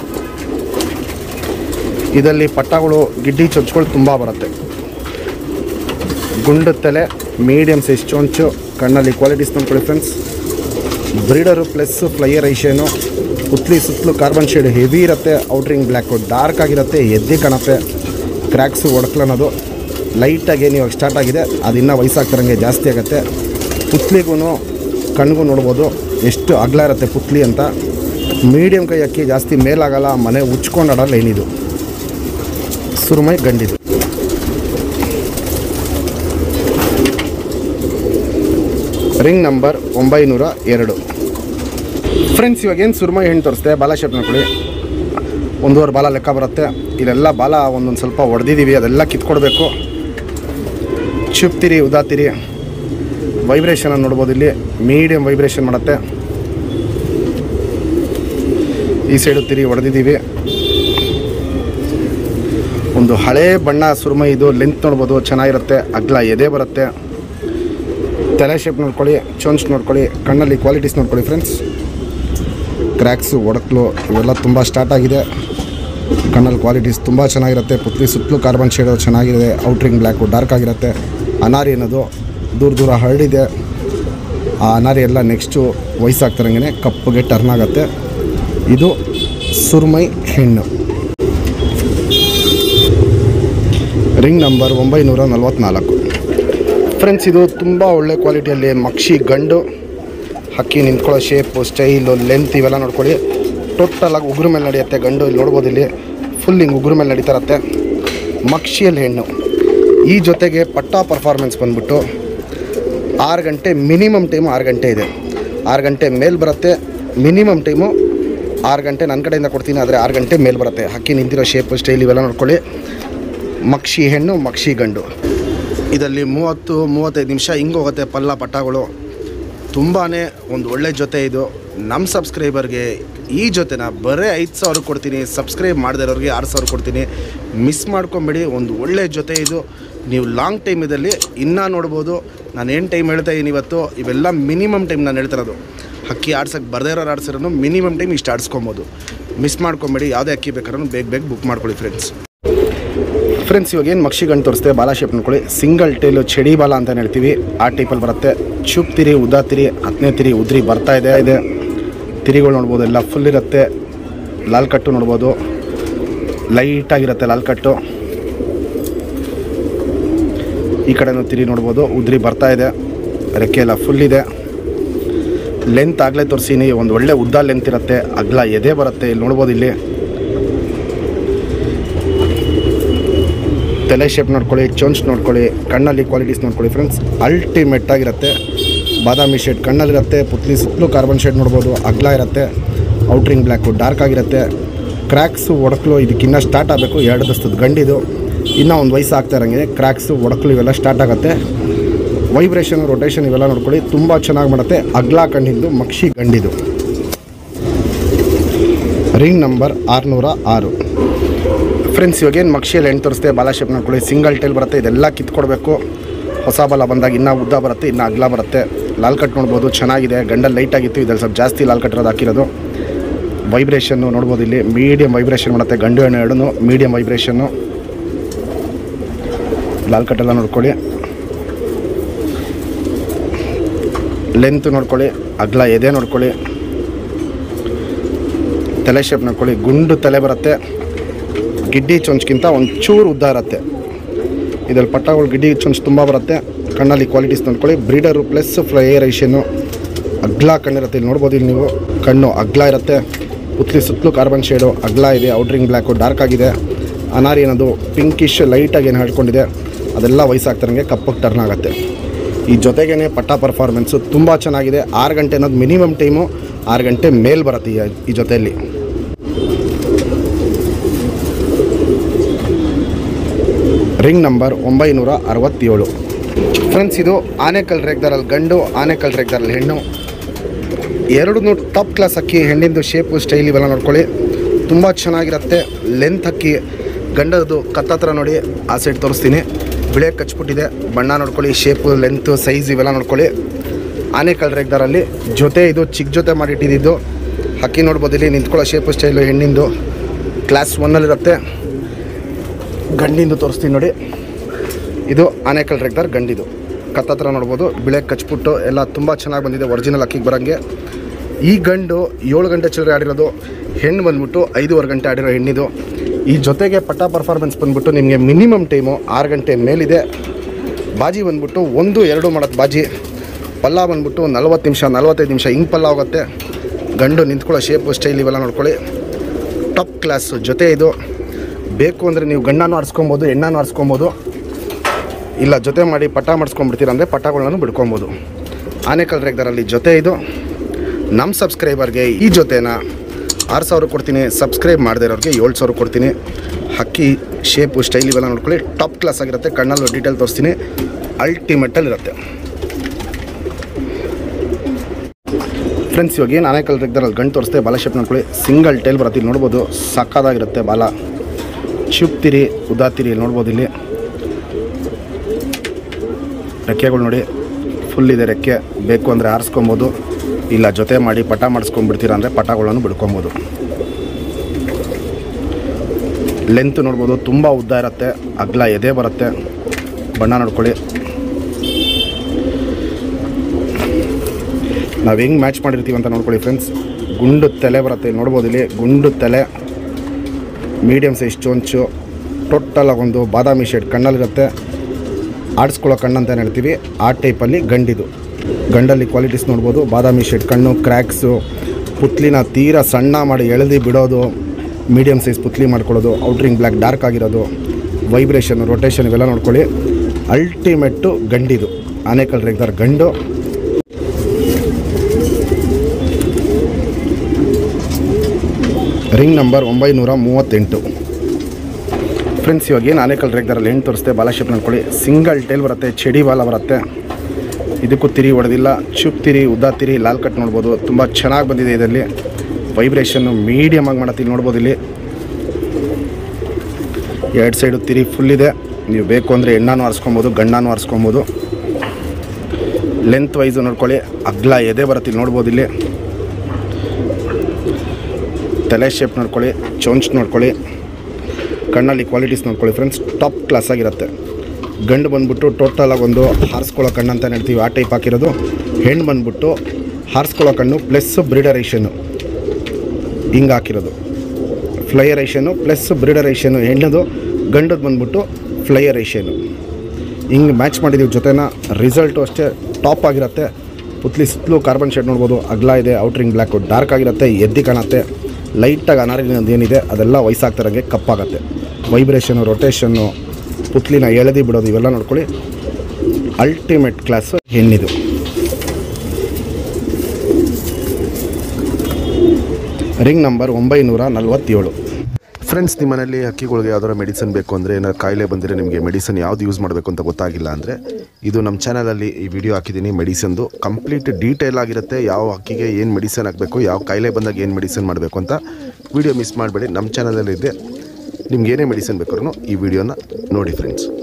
ಇದರಲ್ಲಿ ಪಟ್ಟಗಳು ಗಿಡ್ಡಿ ಚೊಚ್ಗಳು ತುಂಬ ಬರುತ್ತೆ ಗುಂಡು ತಲೆ ಮೀಡಿಯಮ್ ಸೈಜ್ ಚೊಂಚು ಕಣ್ಣಲ್ಲಿ ಕ್ವಾಲಿಟೀಸ್ ನೋಡ್ಕೊಳ್ಳಿ ಫ್ರೆಂಡ್ಸ್ ಬ್ರೀಡರು ಪ್ಲಸ್ ಫ್ಲೈಯರ್ ಐಷೇನು ಉತ್ಲಿ ಸುತ್ತಲೂ ಕಾರ್ಬನ್ ಶೇಡ್ ಹೆವಿ ಇರುತ್ತೆ ಔಟ್ರಿಂಗ್ ಬ್ಲ್ಯಾಕು ಡಾರ್ಕ್ ಆಗಿರುತ್ತೆ ಎದ್ದಿ ಕಾಣುತ್ತೆ ಕ್ರ್ಯಾಕ್ಸು ಒಡ್ಕ್ಲನ್ನೋದು ಲೈಟಾಗಿ ನೀವು ಸ್ಟಾರ್ಟ್ ಆಗಿದೆ ಅದು ಇನ್ನೂ ವಯಸ್ಸಾಗ್ತಿರಂಗೆ ಜಾಸ್ತಿ ಆಗುತ್ತೆ ಪುತ್ಲಿಗೂ ಕಣ್ಗೂ ನೋಡ್ಬೋದು ಎಷ್ಟು ಅಗ್ಲ ಇರುತ್ತೆ ಪುತ್ಲಿ ಅಂತ ಮೀಡಿಯಮ್ ಕೈ ಅಕ್ಕಿ ಜಾಸ್ತಿ ಮೇಲಾಗಲ್ಲ ಮನೆ ಉಚ್ಕೊಂಡಾಡ ಲೈನ್ ಇದು ಸುರುಮೈ ಗಂಡಿದು ರಿಂಗ್ ನಂಬರ್ ಒಂಬೈನೂರ ಎರಡು ಫ್ರೆಂಡ್ಸ್ ಇವಾಗ ಏನು ಸುರುಮೈ ಹೆಣ್ಣು ತೋರಿಸ್ತೆ ಬಾಲ ಶೇಪ್ ನೋಡ್ಕೊಳ್ಳಿ ಒಂದೂವರೆ ಬಾಲ ಲೆಕ್ಕ ಬರುತ್ತೆ ಇಲ್ಲೆಲ್ಲ ಬಾಲ ಒಂದೊಂದು ಸ್ವಲ್ಪ ಹೊಡೆದಿದ್ದೀವಿ ಅದೆಲ್ಲ ಕಿತ್ಕೊಡ್ಬೇಕು ಚುಪ್ತಿರಿ ಉದಾತಿರಿ ವೈಬ್ರೇಷನ್ ನೋಡ್ಬೋದು ಇಲ್ಲಿ ಮೀಡಿಯಮ್ ವೈಬ್ರೇಷನ್ ಮಾಡುತ್ತೆ ಈ ಸೈಡು ತಿರಿ ಹೊಡೆದಿದ್ದೀವಿ ಒಂದು ಹಳೇ ಬಣ್ಣ ಸುರುಮೈ ಇದು ಲೆಂತ್ ನೋಡ್ಬೋದು ಚೆನ್ನಾಗಿರುತ್ತೆ ಅಗ್ಲ ಎದೆ ಬರುತ್ತೆ ತಲೆ ಶೇಪ್ ನೋಡ್ಕೊಳ್ಳಿ ಚೋನ್ಸ್ ನೋಡ್ಕೊಳ್ಳಿ ಕಣ್ಣಲ್ಲಿ ಕ್ವಾಲಿಟೀಸ್ ನೋಡ್ಕೊಳ್ಳಿ ಫ್ರೆಂಡ್ಸ್ ಕ್ರ್ಯಾಕ್ಸು ಒಡಕ್ಲು ಇವೆಲ್ಲ ತುಂಬ ಸ್ಟಾರ್ಟ್ ಆಗಿದೆ ಕಣ್ಣಲ್ಲಿ ಕ್ವಾಲಿಟೀಸ್ ತುಂಬ ಚೆನ್ನಾಗಿರುತ್ತೆ ಪುತ್ಲಿ ಸುತ್ತಲೂ ಕಾರ್ಬನ್ ಶೇಡು ಚೆನ್ನಾಗಿದೆ ಔಟ್ರಿಂಗ್ ಬ್ಲ್ಯಾಕು ಡಾರ್ಕ್ ಆಗಿರುತ್ತೆ ಅನಾರಿ ಅನ್ನೋದು ದೂರ ದೂರ ಹರಡಿದೆ ಆ ಅನಾರಿ ಎಲ್ಲ ನೆಕ್ಸ್ಟು ವಯಸ್ಸಾಗ್ತಿರಂಗೆ ಕಪ್ಪಗೆ ಟರ್ನ್ ಆಗುತ್ತೆ ಇದು ಸುರ್ಮೈ ಹೆಣ್ಣು ರಿಂಗ್ ನಂಬರ್ ಒಂಬೈನೂರ ನಲ್ವತ್ನಾಲ್ಕು ಫ್ರೆಂಡ್ಸ್ ಇದು ತುಂಬ ಒಳ್ಳೆ ಕ್ವಾಲಿಟಿಯಲ್ಲಿ ಮಕ್ಷಿ ಗಂಡು ಹಕ್ಕಿ ನಿಂತ್ಕೊಳ್ಳೋ ಶೇಪು ಸ್ಟೈಲು ಲೆಂತ್ ಇವೆಲ್ಲ ನೋಡ್ಕೊಳ್ಳಿ ಟೋಟಲಾಗಿ ಉಗುರು ಮೇಲೆ ನಡೆಯುತ್ತೆ ಗಂಡು ಇಲ್ಲಿ ನೋಡ್ಬೋದು ಇಲ್ಲಿ ಫುಲ್ ಹಿಂಗೆ ಉಗುರು ಮೇಲೆ ನಡೀತಾ ಇರುತ್ತೆ ಮಕ್ಷಿಯಲ್ಲಿ ಹೆಣ್ಣು ಈ ಜೊತೆಗೆ ಪಟ್ಟಾ ಪರ್ಫಾರ್ಮೆನ್ಸ್ ಬಂದ್ಬಿಟ್ಟು ಆರು ಗಂಟೆ ಮಿನಿಮಮ್ ಟೈಮು ಆರು ಗಂಟೆ ಇದೆ ಆರು ಗಂಟೆ ಮೇಲೆ ಬರುತ್ತೆ ಮಿನಿಮಮ್ ಟೈಮು ಆರು ಗಂಟೆ ನನ್ನ ಕಡೆಯಿಂದ ಕೊಡ್ತೀನಿ ಆದರೆ ಆರು ಗಂಟೆ ಮೇಲೆ ಬರುತ್ತೆ ಹಕ್ಕಿ ನಿಂತಿರೋ ಶೇಪು ಸ್ಟೈಲ್ ಇವೆಲ್ಲ ನೋಡ್ಕೊಳ್ಳಿ ಮಕ್ಷಿ ಹೆಣ್ಣು ಮಕ್ಷಿ ಗಂಡು ಇದರಲ್ಲಿ ಮೂವತ್ತು ಮೂವತ್ತೈದು ನಿಮಿಷ ಹಿಂಗೆ ಹೋಗುತ್ತೆ ಪಲ್ಲ ಪಟ್ಟಗಳು ತುಂಬಾ ಒಂದು ಒಳ್ಳೆ ಜೊತೆ ಇದು ನಮ್ಮ ಸಬ್ಸ್ಕ್ರೈಬರ್ಗೆ ಈ ಜೊತೆನ ಬರೀ ಐದು ಸಾವಿರ ಕೊಡ್ತೀನಿ ಸಬ್ಸ್ಕ್ರೈಬ್ ಮಾಡದೇ ಇರೋರಿಗೆ ಆರು ಸಾವಿರ ಕೊಡ್ತೀನಿ ಮಿಸ್ ಮಾಡ್ಕೊಂಬೇಡಿ ಒಂದು ಒಳ್ಳೆ ಜೊತೆ ಇದು ನೀವು ಲಾಂಗ್ ಟೈಮ್ ಇದಲ್ಲಿ ಇನ್ನೂ ನೋಡ್ಬೋದು ನಾನು ಏನು ಟೈಮ್ ಹೇಳ್ತಾ ಇದ್ದೀನಿ ಇವತ್ತು ಇವೆಲ್ಲ ಮಿನಿಮಮ್ ಟೈಮ್ ನಾನು ಹೇಳ್ತಿರೋದು ಹಕ್ಕಿ ಆಡ್ಸೋಕ್ಕೆ ಬರದೇ ಇರೋರು ಆಡ್ಸಿರೋನು ಮಿನಿಮಮ್ ಟೈಮ್ ಇಷ್ಟು ಆಡಿಸ್ಕೊಬೋದು ಮಿಸ್ ಮಾಡ್ಕೊಂಬೇಡಿ ಯಾವುದೇ ಅಕ್ಕಿ ಬೇಕಾದ್ರೂ ಬೇಗ ಬೇಗ ಬುಕ್ ಮಾಡ್ಕೊಳ್ಳಿ ಫ್ರೆಂಡ್ಸ್ ಫ್ರೆಂಡ್ಸ್ ಇವಾಗ ಏನು ಮಕ್ಷಿ ಗಂಟು ತೋರಿಸ್ತೆ ಬಾಲ ಶೇಪ್ ನೋಡ್ಕೊಳ್ಳಿ ಸಿಂಗಲ್ ಟೇಲು ಚಡಿ ಬಾಲ ಅಂತ ಹೇಳ್ತೀವಿ ಆ ಟೈಪಲ್ಲಿ ಬರುತ್ತೆ ಚುಪ್ ತಿರಿ ಉದಾ ತಿರಿ ಹತ್ತನೇ ತಿರಿ ಉದ್ರಿ ಬರ್ತಾ ಇದೆ ಇದೆ ತಿರಿಗಳು ನೋಡ್ಬೋದು ಎಲ್ಲ ಫುಲ್ ಇರುತ್ತೆ ಲಾಲ್ ಕಟ್ಟು ನೋಡ್ಬೋದು ಲೈಟಾಗಿರುತ್ತೆ ಲಾಲ್ ಕಟ್ಟು ಈ ಕಡೆನೂ ತಿರಿ ನೋಡ್ಬೋದು ಉದ್ರಿ ಬರ್ತಾ ಇದೆ ರೆಕ್ಕೆ ಎಲ್ಲ ಫುಲ್ ಇದೆ ಲೆಂತ್ ಆಗಲೇ ತೋರಿಸೀನಿ ಒಂದು ಒಳ್ಳೆ ಉದ್ದ ಲೆಂತ್ ಇರುತ್ತೆ ಅಗ್ಲ ಎದೆ ಬರುತ್ತೆ ಇಲ್ಲಿ ನೋಡ್ಬೋದು ಇಲ್ಲಿ ತಲೆ ಶೇಪ್ ನೋಡ್ಕೊಳ್ಳಿ ಚೋನ್ಸ್ ನೋಡ್ಕೊಳ್ಳಿ ಕಣ್ಣಲ್ಲಿ ಕ್ವಾಲಿಟೀಸ್ ನೋಡ್ಕೊಳ್ಳಿ ಫ್ರೆಂಡ್ಸ್ ಅಲ್ಟಿಮೇಟ್ ಆಗಿರುತ್ತೆ ಬಾದಾಮಿ ಶೇಡ್ ಕಣ್ಣಲ್ಲಿರುತ್ತೆ ಪುತ್ಲಿ ಸುತ್ತಲೂ ಕಾರ್ಬನ್ ಶೇಡ್ ನೋಡ್ಬೋದು ಅಗ್ಲ ಇರುತ್ತೆ ಔಟ್ರಿಂಗ್ ಬ್ಲ್ಯಾಕು ಡಾರ್ಕ್ ಆಗಿರುತ್ತೆ ಕ್ರ್ಯಾಕ್ಸು ಒಡಕಲು ಇದಕ್ಕಿನ್ನ ಸ್ಟಾರ್ಟ್ ಆಗಬೇಕು ಎರಡು ದಸ್ತದ ಗಂಡಿದು ಇನ್ನೂ ಒಂದು ವಯಸ್ಸು ಆಗ್ತಾ ಇರೋಂಗೆ ಕ್ರ್ಯಾಕ್ಸು ಒಡಕಲು ಇವೆಲ್ಲ ಸ್ಟಾರ್ಟ್ ಆಗುತ್ತೆ ವೈಬ್ರೇಷನ್ ರೊಟೇಷನ್ ಇವೆಲ್ಲ ನೋಡ್ಕೊಳ್ಳಿ ತುಂಬ ಚೆನ್ನಾಗಿ ಮಾಡುತ್ತೆ ಅಗ್ಲ ಕಣ್ಣಿಂದು ಮಕ್ಷಿ ಗಂಡಿದು ರಿಂಗ್ ನಂಬರ್ ಆರುನೂರ ಆರು ಫ್ರೆಂಡ್ಸ್ ಇವಾಗ ಏನು ಮಕ್ಷಿಯಲ್ಲಿ ಹೆಣ್ಣು ತೋರಿಸ್ತೆ ಬಾಲ ಶೇಪ್ ನೋಡ್ಕೊಳ್ಳಿ ಸಿಂಗಲ್ ಟೈಲ್ ಬರುತ್ತೆ ಇದೆಲ್ಲ ಕಿತ್ಕೊಡ್ಬೇಕು ಹೊಸ ಬಾಲ ಬಂದಾಗ ಇನ್ನೂ ಉದ್ದ ಬರುತ್ತೆ ಇನ್ನೂ ಅಗ್ಲ ಬರುತ್ತೆ ಲಾಲ್ ಕಟ್ ನೋಡ್ಬೋದು ಚೆನ್ನಾಗಿದೆ ಗಂಡಲ್ಲಿ ಲೈಟ್ ಆಗಿತ್ತು ಇದ್ರಲ್ಲಿ ಸ್ವಲ್ಪ ಜಾಸ್ತಿ ಲಾಲ್ ಕಟ್ ಇರೋದು ಹಾಕಿರೋದು ವೈಬ್ರೇಷನ್ನು ನೋಡ್ಬೋದು ಇಲ್ಲಿ ಮೀಡಿಯಮ್ ವೈಬ್ರೇಷನ್ ಮಾಡುತ್ತೆ ಗಂಡು ಹೆಣ್ಣು ಎರಡೂ ಮೀಡಿಯಮ್ ವೈಬ್ರೇಷನ್ನು ಲಾಲ್ ಕಟ್ ಎಲ್ಲ ನೋಡ್ಕೊಳ್ಳಿ ಲೆಂತ್ ನೋಡ್ಕೊಳ್ಳಿ ಅಗ್ಲ ಎದೆ ನೋಡ್ಕೊಳ್ಳಿ ತಲೆ ಶೇಪ್ ನೋಡ್ಕೊಳ್ಳಿ ಗುಂಡು ತಲೆ ಬರುತ್ತೆ ಗಿಡ್ಡಿ ಚೊಂಚ್ಗಿಂತ ಒಂಚೂರು ಉದ್ದ ಇರುತ್ತೆ ಇದರಲ್ಲಿ ಪಟ್ಟಗಳು ಗಿಡ್ಡಿ ಚೊಂಚ್ ತುಂಬ ಬರುತ್ತೆ ಕಣ್ಣಲ್ಲಿ ಕ್ವಾಲಿಟೀಸ್ ನೋಡ್ಕೊಳ್ಳಿ ಬ್ರೀಡರು ಪ್ಲಸ್ ಫ್ಲೈಯರೇಷನ್ನು ಅಗ್ಲ ಕಣ್ಣಿರುತ್ತೆ ಇಲ್ಲಿ ನೋಡ್ಬೋದು ಇಲ್ಲಿ ನೀವು ಕಣ್ಣು ಅಗ್ಲ ಇರುತ್ತೆ ಪುತ್ಲಿ ಸುತ್ತಲೂ ಕಾರ್ಬನ್ ಶೇಡು ಅಗ್ಲ ಇದೆ ಔಟ್ರಿಂಗ್ ಬ್ಲ್ಯಾಕು ಡಾರ್ಕ್ ಆಗಿದೆ ಅನಾರಿ ಅನ್ನೋದು ಪಿಂಕಿಶ್ ಲೈಟಾಗಿ ಏನು ಹೇಳ್ಕೊಂಡಿದೆ ಅದೆಲ್ಲ ವಯಸ್ಸಾಗ್ತಾರಂಗೆ ಕಪ್ಪಗೆ ಟರ್ನ್ ಆಗುತ್ತೆ ಈ ಜೊತೆಗೇ ಪಟ್ಟ ಪರ್ಫಾರ್ಮೆನ್ಸು ತುಂಬ ಚೆನ್ನಾಗಿದೆ ಆರು ಗಂಟೆ ಅನ್ನೋದು ಮಿನಿಮಮ್ ಟೈಮು ಆರು ಗಂಟೆ ಮೇಲ್ ಬರುತ್ತೆ ಈ- ಈ ಜೊತೆಯಲ್ಲಿ ರಿಂಗ್ ನಂಬರ್ ಒಂಬೈನೂರ ಅರವತ್ತೇಳು ಫ್ರೆಂಡ್ಸ್ ಇದು ಆನೆಕಲ್ ರೇಗ್ದಾರಲ್ಲಿ ಗಂಡು ಆನೆಕಲ್ ರೇಗ್ದಾರಲ್ಲಿ ಹೆಣ್ಣು ಎರಡೂ ಟಾಪ್ ಕ್ಲಾಸ್ ಅಕ್ಕಿ ಹೆಣ್ಣಿಂದು ಶೇಪು ಸ್ಟೈಲ್ ಇವೆಲ್ಲ ನೋಡ್ಕೊಳ್ಳಿ ತುಂಬ ಚೆನ್ನಾಗಿರುತ್ತೆ ಲೆಂತ್ ಅಕ್ಕಿ ಗಂಡದು ಕತ್ತತ್ರ ನೋಡಿ ಆ ಸೈಡ್ ತೋರಿಸ್ತೀನಿ ಬಿಳೆ ಕಚ್ಬಿಟ್ಟಿದೆ ಬಣ್ಣ ನೋಡ್ಕೊಳ್ಳಿ ಶೇಪು ಲೆಂತು ಸೈಜ್ ಇವೆಲ್ಲ ನೋಡ್ಕೊಳ್ಳಿ ಆನೆಕಲ್ ರೇಗ್ದಾರಲ್ಲಿ ಜೊತೆ ಇದು ಚಿಕ್ಕ ಜೊತೆ ಮಾಡಿಟ್ಟಿದ್ದು ಹಕ್ಕಿ ನೋಡ್ಬೋದು ಇಲ್ಲಿ ನಿಂತ್ಕೊಳ್ಳೋ ಶೇಪು ಸ್ಟೈಲು ಹೆಣ್ಣಿಂದು ಕ್ಲಾಸ್ ಒನ್ನಲ್ಲಿರುತ್ತೆ ಗಂಡಿಂದು ತೋರಿಸ್ತೀನಿ ನೋಡಿ ಇದು ಆನೆಕಲ್ ರೆಗ್ದಾರ್ ಗಂಡಿದು ಕತ್ತತ್ರ ನೋಡ್ಬೋದು ಬಿಳೆ ಕಚ್ಬಿಟ್ಟು ಎಲ್ಲ ತುಂಬ ಚೆನ್ನಾಗಿ ಬಂದಿದೆ ಒರಿಜಿನಲ್ ಅಕ್ಕಿಗೆ ಬರೋಂಗೆ ಈ ಗಂಡು ಏಳು ಗಂಟೆ ಚಿಲ್ಲರೆ ಆಡಿರೋದು ಹೆಣ್ಣು ಬಂದ್ಬಿಟ್ಟು ಐದೂವರೆ ಗಂಟೆ ಆಡಿರೋ ಹೆಣ್ಣಿದು ಈ ಜೊತೆಗೆ ಪಟ್ಟ ಪರ್ಫಾರ್ಮೆನ್ಸ್ ಬಂದ್ಬಿಟ್ಟು ನಿಮಗೆ ಮಿನಿಮಮ್ ಟೈಮು ಆರು ಗಂಟೆ ಮೇಲಿದೆ ಬಾಜಿ ಬಂದ್ಬಿಟ್ಟು ಒಂದು ಎರಡು ಮಾಡೋದು ಬಾಜಿ ಪಲ್ಲ ಬಂದ್ಬಿಟ್ಟು ನಲ್ವತ್ತು ನಿಮಿಷ ನಲ್ವತ್ತೈದು ನಿಮಿಷ ಹಿಂಗೆ ಪಲ್ಲ ಹೋಗುತ್ತೆ ಗಂಡು ನಿಂತ್ಕೊಳ್ಳೋ ಶೇಪು ಸ್ಟೈಲ್ ಇವೆಲ್ಲ ನೋಡ್ಕೊಳ್ಳಿ ಟಾಪ್ ಕ್ಲಾಸ್ ಜೊತೆ ಇದು ಬೇಕು ಅಂದರೆ ನೀವು ಗಂಡನೂ ಆರಿಸ್ಕೊಬೋದು ಹೆಣ್ಣನ್ನು ಆರಿಸ್ಕೊಬೋದು ಇಲ್ಲ ಜೊತೆ ಮಾಡಿ ಪಟ್ಟ ಮಾಡಿಸ್ಕೊಂಡ್ಬಿಡ್ತೀರ ಅಂದರೆ ಪಟ್ಟಗಳನ್ನೂ ಬಿಡ್ಕೊಬೋದು ಆನೆಕಲ್ ರೇಗ್ದಾರಲ್ಲಿ ಜೊತೆ ಇದು ನಮ್ಮ ಸಬ್ಸ್ಕ್ರೈಬರ್ಗೆ ಈ ಜೊತೆನ ಆರು ಸಾವಿರ ಕೊಡ್ತೀನಿ ಸಬ್ಸ್ಕ್ರೈಬ್ ಮಾಡದೇ ಇರೋರಿಗೆ ಏಳು ಸಾವಿರ ಕೊಡ್ತೀನಿ ಹಕ್ಕಿ ಶೇಪು ಸ್ಟೈಲ್ ಇವೆಲ್ಲ ನೋಡ್ಕೊಳ್ಳಿ ಟಾಪ್ ಕ್ಲಾಸ್ ಆಗಿರುತ್ತೆ ಕಣ್ಣಲ್ಲೂ ಡೀಟೇಲ್ ತೋರಿಸ್ತೀನಿ ಅಲ್ಟಿಮೇಟಲ್ಲಿ ಇರುತ್ತೆ ಫ್ರೆಂಡ್ಸ್ ಇವಾಗ ಏನು ಆನೆಕಲ್ ರೆಗ್ದರಲ್ಲಿ ಗಂಟು ತೋರಿಸ್ತೆ ಬಾಲ ಶೇಪ್ ನೋಡ್ಕೊಳ್ಳಿ ಸಿಂಗಲ್ ಟೈಲ್ ಬರುತ್ತೆ ಇಲ್ಲಿ ನೋಡ್ಬೋದು ಸಕ್ಕದಾಗಿರುತ್ತೆ ಬಾಲ ಚುಪ್ತಿರಿ ಉದಾತಿರಿ ಇಲ್ಲಿ ನೋಡ್ಬೋದು ಇಲ್ಲಿ ರೆಕ್ಕೆಗಳು ನೋಡಿ ಫುಲ್ ಇದೆ ರೆಕ್ಕೆ ಬೇಕು ಅಂದರೆ ಆರಿಸ್ಕೊಬೋದು ಇಲ್ಲ ಜೊತೆ ಮಾಡಿ ಪಟ ಮಾಡಿಸ್ಕೊಂಡ್ಬಿಡ್ತೀರ ಅಂದರೆ ಪಟಗಳನ್ನು ಬಿಡ್ಕೊಬೋದು ಲೆಂತ್ ನೋಡ್ಬೋದು ತುಂಬ ಉದ್ದ ಇರುತ್ತೆ ಅಗ್ಲ ಎದೆ ಬರುತ್ತೆ ಬಣ್ಣ ನೋಡ್ಕೊಳ್ಳಿ ನಾವು ಹೆಂಗೆ ಮ್ಯಾಚ್ ಮಾಡಿರ್ತೀವಿ ಅಂತ ನೋಡ್ಕೊಳ್ಳಿ ಫ್ರೆಂಡ್ಸ್ ಗುಂಡು ತಲೆ ಬರುತ್ತೆ ಇಲ್ಲಿ ನೋಡ್ಬೋದು ಇಲ್ಲಿ ಗುಂಡು ತಲೆ ಮೀಡಿಯಮ್ ಸೈಜ್ ಚೊಂಚು ಟೋಟಲಾಗಿ ಒಂದು ಬಾದಾಮಿ ಶೇಡ್ ಕಣ್ಣಲ್ಲಿರುತ್ತೆ ಆಡಿಸ್ಕೊಳ್ಳೋ ಕಣ್ಣು ಅಂತ ಹೇಳ್ತೀವಿ ಆ ಟೈಪಲ್ಲಿ ಗಂಡಿದು ಗಂಡಲ್ಲಿ ಕ್ವಾಲಿಟೀಸ್ ನೋಡ್ಬೋದು ಬಾದಾಮಿ ಶೇಡ್ ಕಣ್ಣು ಕ್ರ್ಯಾಕ್ಸು ಪುತ್ಲಿನ ತೀರಾ ಸಣ್ಣ ಮಾಡಿ ಎಳೆದು ಬಿಡೋದು ಮೀಡಿಯಮ್ ಸೈಜ್ ಪುತ್ಲಿ ಮಾಡ್ಕೊಳ್ಳೋದು ಔಟ್ರಿಂಗ್ ಬ್ಲ್ಯಾಕ್ ಡಾರ್ಕ್ ಆಗಿರೋದು ವೈಬ್ರೇಷನ್ ರೊಟೇಷನ್ ಇವೆಲ್ಲ ನೋಡ್ಕೊಳ್ಳಿ ಅಲ್ಟಿಮೇಟು ಗಂಡಿದು ಆನೇಕಲ್ ರೆಗ್ದಾರ್ ಗಂಡು ರಿಂಗ್ ನಂಬರ್ ಒಂಬೈನೂರ ಮೂವತ್ತೆಂಟು ಫ್ರೆಂಡ್ಸ್ ಇವಾಗ ಏನು ಆನೇಕಲ್ ರೇಗ್ದಾರಲ್ಲಿ ಹೆಣ್ಣು ತೋರಿಸ್ತೆ ಬಾಲ ಶೇಪ್ ನೋಡ್ಕೊಳ್ಳಿ ಸಿಂಗಲ್ ಟೈಲ್ ಬರುತ್ತೆ ಚಡಿ ಬಾಲ ಬರುತ್ತೆ ಇದಕ್ಕೂ ತಿರಿ ಹೊಡೆದಿಲ್ಲ ಚುಪ್ ತಿರಿ ಉದ್ದ ತಿರಿ ಲಾಲ್ ಕಟ್ ನೋಡ್ಬೋದು ತುಂಬ ಚೆನ್ನಾಗಿ ಬಂದಿದೆ ಇದರಲ್ಲಿ ವೈಬ್ರೇಷನ್ನು ಮೀಡಿಯಮ್ ಆಗಿ ಮಾಡತ್ತೀವಿ ನೋಡ್ಬೋದು ಇಲ್ಲಿ ಎರಡು ಸೈಡು ತಿರಿ ಫುಲ್ ಇದೆ ನೀವು ಬೇಕು ಅಂದರೆ ಎಣ್ಣಾನು ಆರಿಸ್ಕೊಬೋದು ಗಣ್ಣಾನು ಆರಿಸ್ಕೊಬೋದು ಲೆಂತ್ ವೈಸು ನೋಡ್ಕೊಳ್ಳಿ ಅಗ್ಲ ಎದೆ ಬರುತ್ತೆ ಇಲ್ಲಿ ನೋಡ್ಬೋದು ಇಲ್ಲಿ ತಲೆ ಶೇಪ್ ನೋಡ್ಕೊಳ್ಳಿ ಚೊಂಚ್ ನೋಡ್ಕೊಳ್ಳಿ ಕಣ್ಣಲ್ಲಿ ಕ್ವಾಲಿಟೀಸ್ ನೋಡ್ಕೊಳ್ಳಿ ಫ್ರೆಂಡ್ಸ್ ಟಾಪ್ ಕ್ಲಾಸ್ ಆಗಿರುತ್ತೆ ಗಂಡು ಬಂದ್ಬಿಟ್ಟು ಟೋಟಲಾಗಿ ಒಂದು ಹಾರಿಸ್ಕೊಳ್ಳೋ ಕಣ್ಣು ಅಂತ ಹೇಳ್ತೀವಿ ಆ ಟೈಪ್ ಹಾಕಿರೋದು ಹೆಣ್ಣು ಬಂದ್ಬಿಟ್ಟು ಹಾರಿಸ್ಕೊಳ್ಳೋ ಕಣ್ಣು ಪ್ಲಸ್ ಬ್ರೀಡರೇಷನ್ನು ಹಿಂಗೆ ಹಾಕಿರೋದು ಫ್ಲೈಯರೇಷನು ಪ್ಲಸ್ ಬ್ರೀಡರೇಷನು ಹೆಣ್ಣದು ಗಂಡದು ಬಂದ್ಬಿಟ್ಟು ಫ್ಲೈಯರೇಷನು ಹಿಂಗೆ ಮ್ಯಾಚ್ ಮಾಡಿದ್ದೀವಿ ಜೊತೆನ ರಿಸಲ್ಟು ಅಷ್ಟೇ ಟಾಪ್ ಆಗಿರುತ್ತೆ ಪುತ್ಲಿ ಸುತ್ತಲೂ ಕಾರ್ಬನ್ ಶೇಡ್ ನೋಡ್ಬೋದು ಅಗ್ಲ ಇದೆ ಔಟ್ರಿಂಗ್ ಬ್ಲ್ಯಾಕು ಡಾರ್ಕ್ ಆಗಿರುತ್ತೆ ಎದ್ದಿ ಕಾಣುತ್ತೆ ಲೈಟಾಗಿ ಅನಾರಿನದು ಏನಿದೆ ಅದೆಲ್ಲ ವಯಸ್ಸಾಗ್ತಾರಂಗೆ ಕಪ್ಪಾಗತ್ತೆ ವೈಬ್ರೇಷನು ರೊಟೇಷನ್ನು ಪುತ್ಲಿನ ಎಳೆದಿ ಬಿಡೋದು ಇವೆಲ್ಲ ನೋಡ್ಕೊಳ್ಳಿ ಅಲ್ಟಿಮೇಟ್ ಕ್ಲಾಸು ಹೆಣ್ಣಿದು ರಿಂಗ್ ನಂಬರ್ ಒಂಬೈನೂರ ನಲ್ವತ್ತೇಳು ಫ್ರೆಂಡ್ಸ್ ನಿಮ್ಮ ಮನೇಲಿ ಹಕ್ಕಿಗಳಿಗೆ ಯಾವ್ದಾರ ಮೆಡಿಸನ್ ಬೇಕು ಅಂದರೆ ಏನಾದ್ರು ಕಾಯಿಲೆ ಬಂದರೆ ನಿಮಗೆ ಮೆಡಿಸನ್ ಯಾವ್ದು ಯೂಸ್ ಮಾಡಬೇಕು ಅಂತ ಗೊತ್ತಾಗಿಲ್ಲ ಅಂದರೆ ಇದು ನಮ್ಮ ಚಾನಲಲ್ಲಿ ಈ ವಿಡಿಯೋ ಹಾಕಿದ್ದೀನಿ ಮೆಡಿಸನ್ದು ಕಂಪ್ಲೀಟ್ ಡೀಟೇಲ್ ಆಗಿರುತ್ತೆ ಯಾವ ಹಕ್ಕಿಗೆ ಏನು ಮೆಡಿಸನ್ ಹಾಕಬೇಕು ಯಾವ ಕಾಯಿಲೆ ಬಂದಾಗ ಏನು ಮೆಡಿಸನ್ ಮಾಡಬೇಕು ಅಂತ ವಿಡಿಯೋ ಮಿಸ್ ಮಾಡಬೇಡಿ ನಮ್ಮ ಚಾನಲಲ್ಲಿ ಇದೆ ನಿಮ್ಗೆ ಏನೇ ಮೆಡಿಸನ್ ಬೇಕಾದ್ರೂ ಈ ವಿಡಿಯೋನ ನೋಡಿ ಫ್ರೆಂಡ್ಸ್